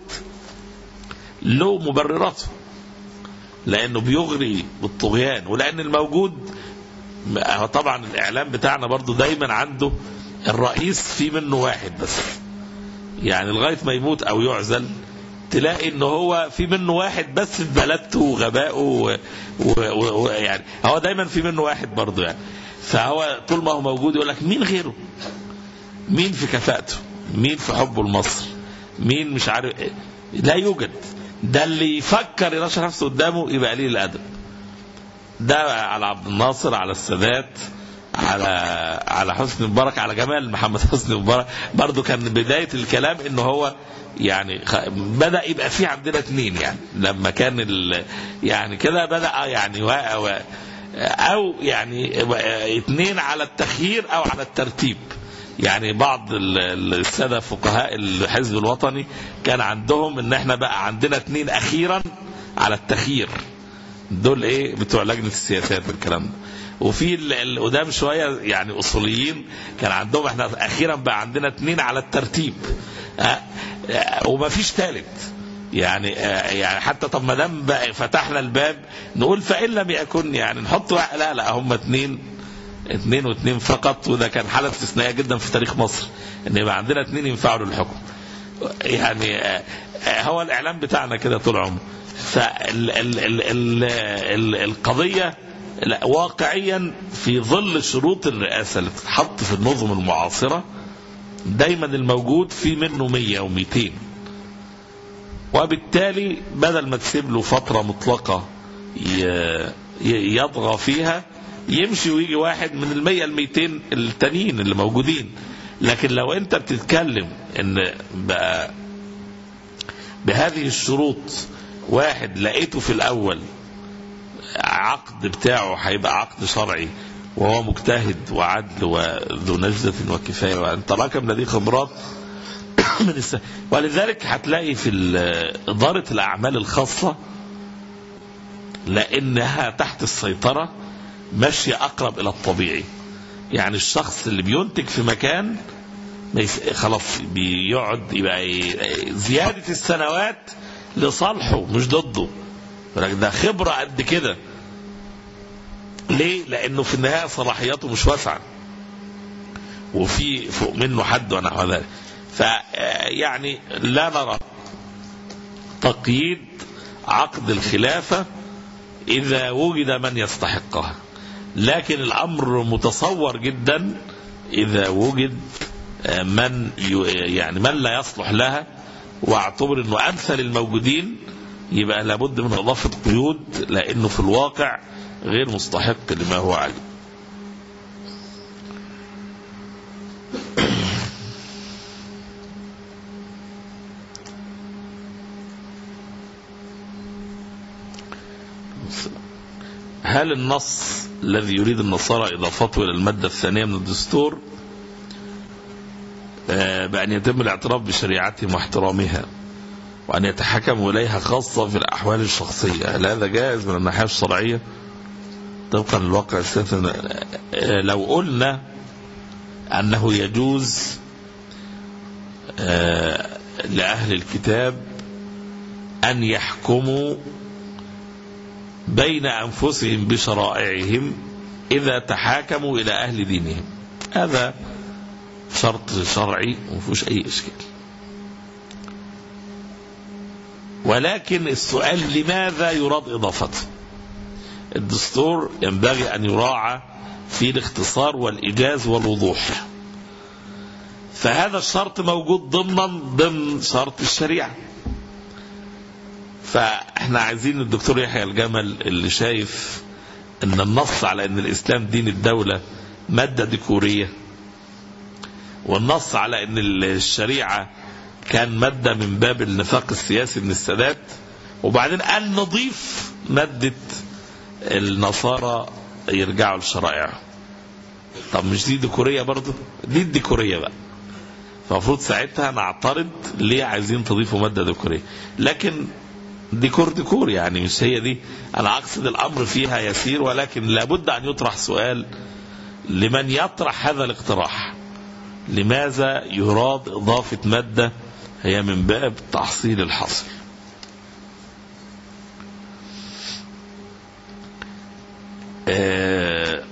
له مبرراته لانه بيغري بالطغيان ولان الموجود طبعا الاعلام بتاعنا برضو دايما عنده الرئيس في منه واحد بس يعني لغايه ما يموت او يعزل تلاقي ان هو في منه واحد بس في بلدته وغبائه ويعني هو دايما في منه واحد برضه يعني فهو طول ما هو موجود يقول لك مين غيره مين في كفاءته مين في حبه لمصر مين مش عارف لا يوجد ده اللي يفكر يرشح نفسه قدامه يبقى قليل الادب ده على عبد الناصر على السادات على على حسني مبارك على جمال محمد حسني مبارك برضه كان بدايه الكلام ان هو يعني بدا يبقى في عندنا اثنين يعني لما كان ال يعني كده بدا يعني و او يعني اثنين على التخيير او على الترتيب يعني بعض الساده فقهاء الحزب الوطني كان عندهم ان احنا بقى عندنا اثنين اخيرا على التخيير دول ايه بتوع لجنه السياسات والكلام ده وفي القدام شويه يعني اصوليين كان عندهم احنا اخيرا بقى عندنا اثنين على الترتيب أه وما فيش ثالث يعني يعني حتى طب ما دام بقى فتحنا الباب نقول فان لم يكن يعني نحط لا لا هم اثنين اثنين واثنين فقط وده كان حاله استثنائيه جدا في تاريخ مصر ان يبقى عندنا اثنين ينفعوا للحكم يعني هو الاعلام بتاعنا كده طول عمره فالقضيه لا واقعيا في ظل شروط الرئاسة اللي بتتحط في النظم المعاصرة دايما الموجود في منه مية ومئتين وبالتالي بدل ما تسيب له فترة مطلقة يطغى فيها يمشي ويجي واحد من المية الميتين التانيين اللي موجودين لكن لو انت بتتكلم ان بقى بهذه الشروط واحد لقيته في الاول عقد بتاعه هيبقى عقد شرعي وهو مجتهد وعدل وذو نجدة وكفاية وأن تراكم لديه خبرات من الس... ولذلك هتلاقي في إدارة الأعمال الخاصة لأنها تحت السيطرة ماشية أقرب إلى الطبيعي يعني الشخص اللي بينتج في مكان خلاص بيقعد يبقى زيادة السنوات لصالحه مش ضده يقول لك ده خبرة قد كده ليه؟ لأنه في النهاية صلاحياته مش واسعة وفي فوق منه حد ونحو ذلك فيعني لا نرى تقييد عقد الخلافة إذا وجد من يستحقها لكن الأمر متصور جدا إذا وجد من ي- يعني من لا يصلح لها واعتبر أنه أمثل الموجودين يبقى لابد من إضافة قيود لأنه في الواقع غير مستحق لما هو عليه هل النص الذي يريد النصارى إضافته إلى المادة الثانية من الدستور آه، بأن يتم الاعتراف بشريعتهم واحترامها وأن يتحكموا إليها خاصة في الأحوال الشخصية هل هذا جائز من الناحية الشرعية طبقا للواقع السياسي آه، لو قلنا أنه يجوز آه، لأهل الكتاب أن يحكموا بين أنفسهم بشرائعهم إذا تحاكموا إلى أهل دينهم هذا شرط شرعي ومفيهوش أي إشكال ولكن السؤال لماذا يراد إضافته الدستور ينبغي أن يراعى في الاختصار والإيجاز والوضوح فهذا الشرط موجود ضمنا ضمن شرط الشريعه فاحنا عايزين الدكتور يحيى الجمل اللي شايف ان النص على ان الاسلام دين الدولة مادة ديكورية والنص على ان الشريعة كان مادة من باب النفاق السياسي من السادات وبعدين قال نضيف مادة النصارى يرجعوا لشرائعهم طب مش دي ديكورية برضه دي الديكورية بقى فالمفروض ساعتها نعترض ليه عايزين تضيفوا مادة ديكورية لكن ديكور ديكور يعني مش هي دي انا اقصد الامر فيها يسير ولكن لابد ان يطرح سؤال لمن يطرح هذا الاقتراح لماذا يراد اضافه ماده هي من باب تحصيل الحصر آه،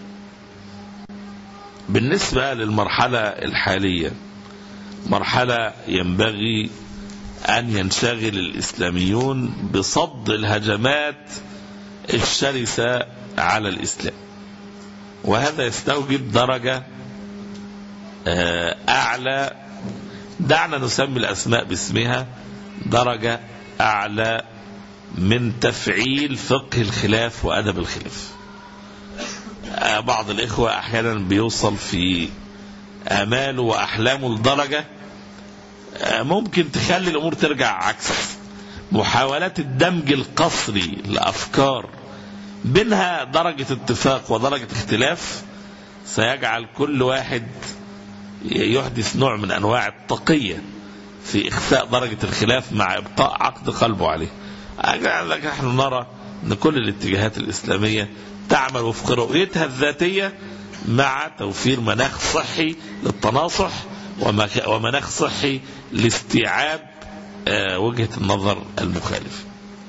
بالنسبه للمرحله الحاليه مرحله ينبغي أن ينشغل الإسلاميون بصد الهجمات الشرسة على الإسلام وهذا يستوجب درجة آه، أعلى دعنا نسمي الأسماء باسمها درجة أعلى من تفعيل فقه الخلاف وأدب الخلاف آه، بعض الإخوة أحيانا بيوصل في آماله وأحلامه لدرجة ممكن تخلي الامور ترجع عكس محاولات الدمج القصري لافكار بينها درجه اتفاق ودرجه اختلاف سيجعل كل واحد يحدث نوع من انواع التقيه في اخفاء درجه الخلاف مع ابقاء عقد قلبه عليه. لكن نحن نرى ان كل الاتجاهات الاسلاميه تعمل وفق رؤيتها الذاتيه مع توفير مناخ صحي للتناصح ومك- ومناخ صحي لاستيعاب آه، وجهة النظر المخالف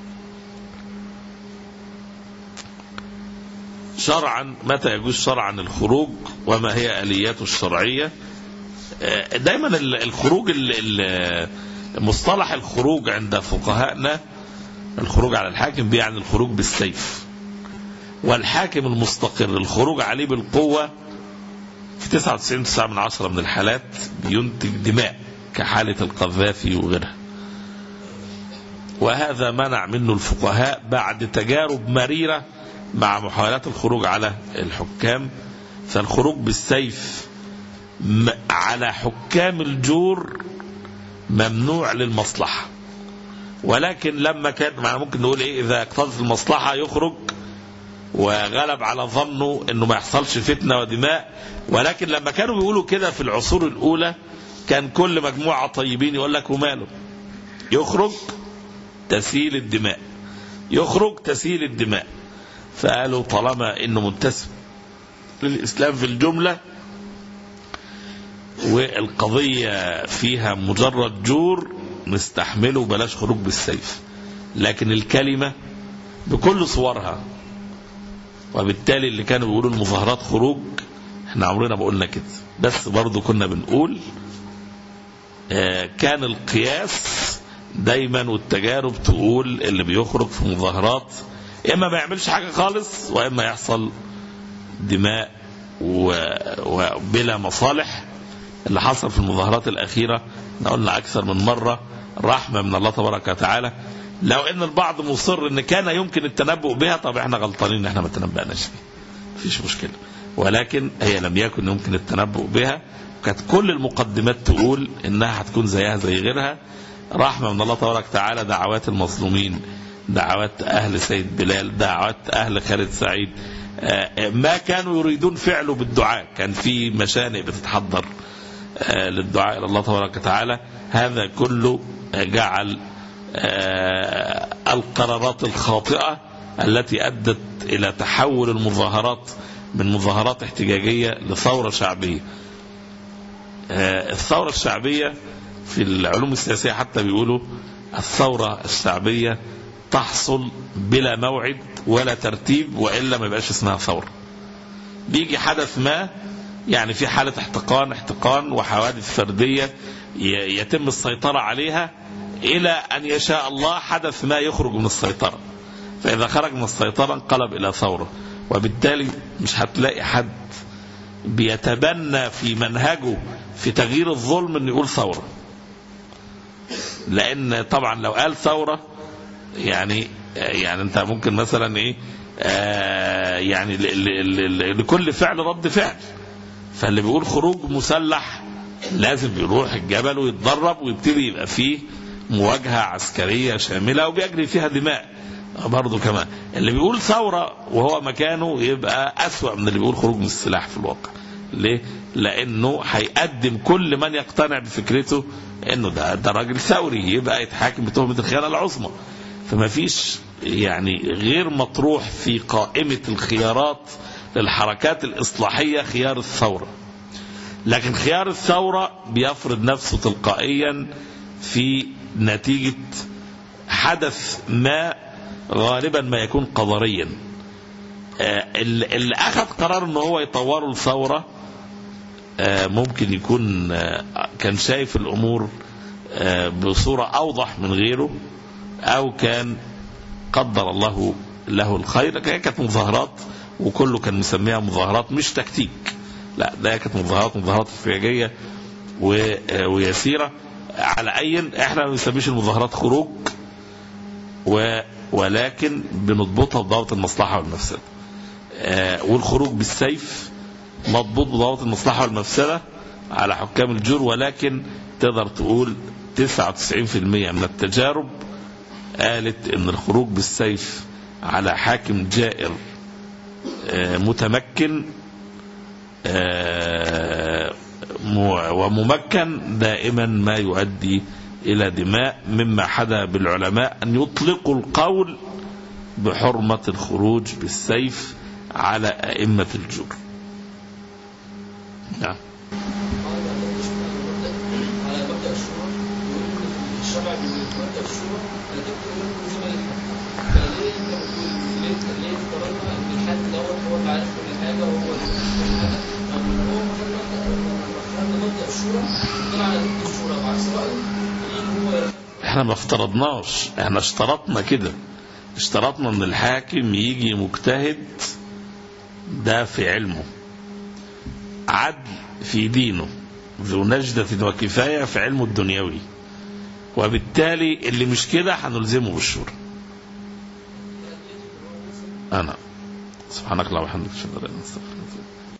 شرعا متى يجوز شرعا الخروج وما هي آلياته الشرعية آه، دايما ال- الخروج ال- ال- مصطلح الخروج عند فقهائنا الخروج على الحاكم بيعني الخروج بالسيف والحاكم المستقر الخروج عليه بالقوة في 99 9 من عشرة من الحالات بينتج دماء كحالة القذافي وغيرها وهذا منع منه الفقهاء بعد تجارب مريرة مع محاولات الخروج على الحكام فالخروج بالسيف م- على حكام الجور ممنوع للمصلحة ولكن لما كان مع ممكن نقول ايه اذا اقتضت المصلحة يخرج وغلب على ظنه انه ما يحصلش فتنه ودماء ولكن لما كانوا بيقولوا كده في العصور الاولى كان كل مجموعه طيبين يقول لك وماله يخرج تسيل الدماء يخرج تسيل الدماء فقالوا طالما انه منتسب للاسلام في الجمله والقضيه فيها مجرد جور نستحمله بلاش خروج بالسيف لكن الكلمه بكل صورها وبالتالي اللي كانوا بيقولوا المظاهرات خروج احنا عمرنا ما قلنا كده بس برضو كنا بنقول آه، كان القياس دايما والتجارب تقول اللي بيخرج في مظاهرات اما ما يعملش حاجه خالص واما يحصل دماء و- وبلا مصالح اللي حصل في المظاهرات الاخيره احنا قلنا اكثر من مره رحمه من الله تبارك وتعالى لو ان البعض مصر ان كان يمكن التنبؤ بها طب احنا غلطانين ان احنا ما تنبأناش بيها مفيش مشكله ولكن هي لم يكن يمكن التنبؤ بها كانت كل المقدمات تقول انها هتكون زيها زي غيرها رحمه من الله تبارك وتعالى دعوات المظلومين دعوات اهل سيد بلال دعوات اهل خالد سعيد آه، ما كانوا يريدون فعله بالدعاء كان في مشانئ بتتحضر آه، للدعاء الى الله تبارك وتعالى هذا كله آه، جعل آه، القرارات الخاطئه التي ادت الى تحول المظاهرات من مظاهرات احتجاجيه لثوره شعبيه. آه، الثوره الشعبيه في العلوم السياسيه حتى بيقولوا الثوره الشعبيه تحصل بلا موعد ولا ترتيب والا ما يبقاش اسمها ثوره. بيجي حدث ما يعني في حاله احتقان احتقان وحوادث فرديه ي- يتم السيطره عليها الى ان يشاء الله حدث ما يخرج من السيطره. فاذا خرج من السيطره انقلب الى ثوره وبالتالي مش هتلاقي حد بيتبنى في منهجه في تغيير الظلم انه يقول ثوره. لان طبعا لو قال ثوره يعني يعني انت ممكن مثلا ايه آه يعني ل- ل- ل- لكل فعل رد فعل فاللي بيقول خروج مسلح لازم بيروح الجبل ويتدرب ويبتدي يبقى فيه مواجهة عسكرية شاملة وبيجري فيها دماء برضه كمان اللي بيقول ثورة وهو مكانه يبقى أسوأ من اللي بيقول خروج من السلاح في الواقع ليه؟ لأنه هيقدم كل من يقتنع بفكرته إنه ده ده راجل ثوري يبقى يتحاكم بتهمة الخيانة العظمى فما فيش يعني غير مطروح في قائمة الخيارات للحركات الإصلاحية خيار الثورة لكن خيار الثورة بيفرض نفسه تلقائيا في نتيجة حدث ما غالبا ما يكون قدريا آه، اللي اللي أخذ قرار أنه هو يطوره الثورة آه، ممكن يكون آه، كان شايف الأمور آه، بصورة أوضح من غيره أو كان قدر الله له الخير لكن هي كانت مظاهرات وكله كان مسميها مظاهرات مش تكتيك لا ده كانت مظاهرات مظاهرات احتجاجيه و- ويسيره على اي احنا ما بنسميش المظاهرات خروج و ولكن بنضبطها بضابط المصلحه والمفسده آه، والخروج بالسيف مضبوط بضابط المصلحه والمفسده على حكام الجور ولكن تقدر تقول 99% من التجارب قالت ان الخروج بالسيف على حاكم جائر آه، متمكن آه، م- وممكن دائما ما يؤدي الى دماء مما حدا بالعلماء ان يطلقوا القول بحرمه الخروج بالسيف على ائمه الجور. نعم. على مبدا الشورى يقول إن الشرع بمبدا الشورى لا تكتب لزم الحد فليه انت بتقول ليه ليه افترضنا ان الحد دوت هو اللي عارف كل حاجه وهو اللي عارف كل حاجه طب هو خدنا مبدا الشورى طلع على ضد الشورى وعكس رايه يجي هو احنا ما افترضناش احنا اشترطنا كده اشترطنا ان الحاكم يجي مجتهد ده في علمه عدل في دينه ذو نجدة وكفاية في علمه الدنيوي وبالتالي اللي مش كده هنلزمه بالشورى أنا سبحانك اللهم وبحمدك أشهد أن لا إله إلا أنت أستغفرك وأتوب إليك.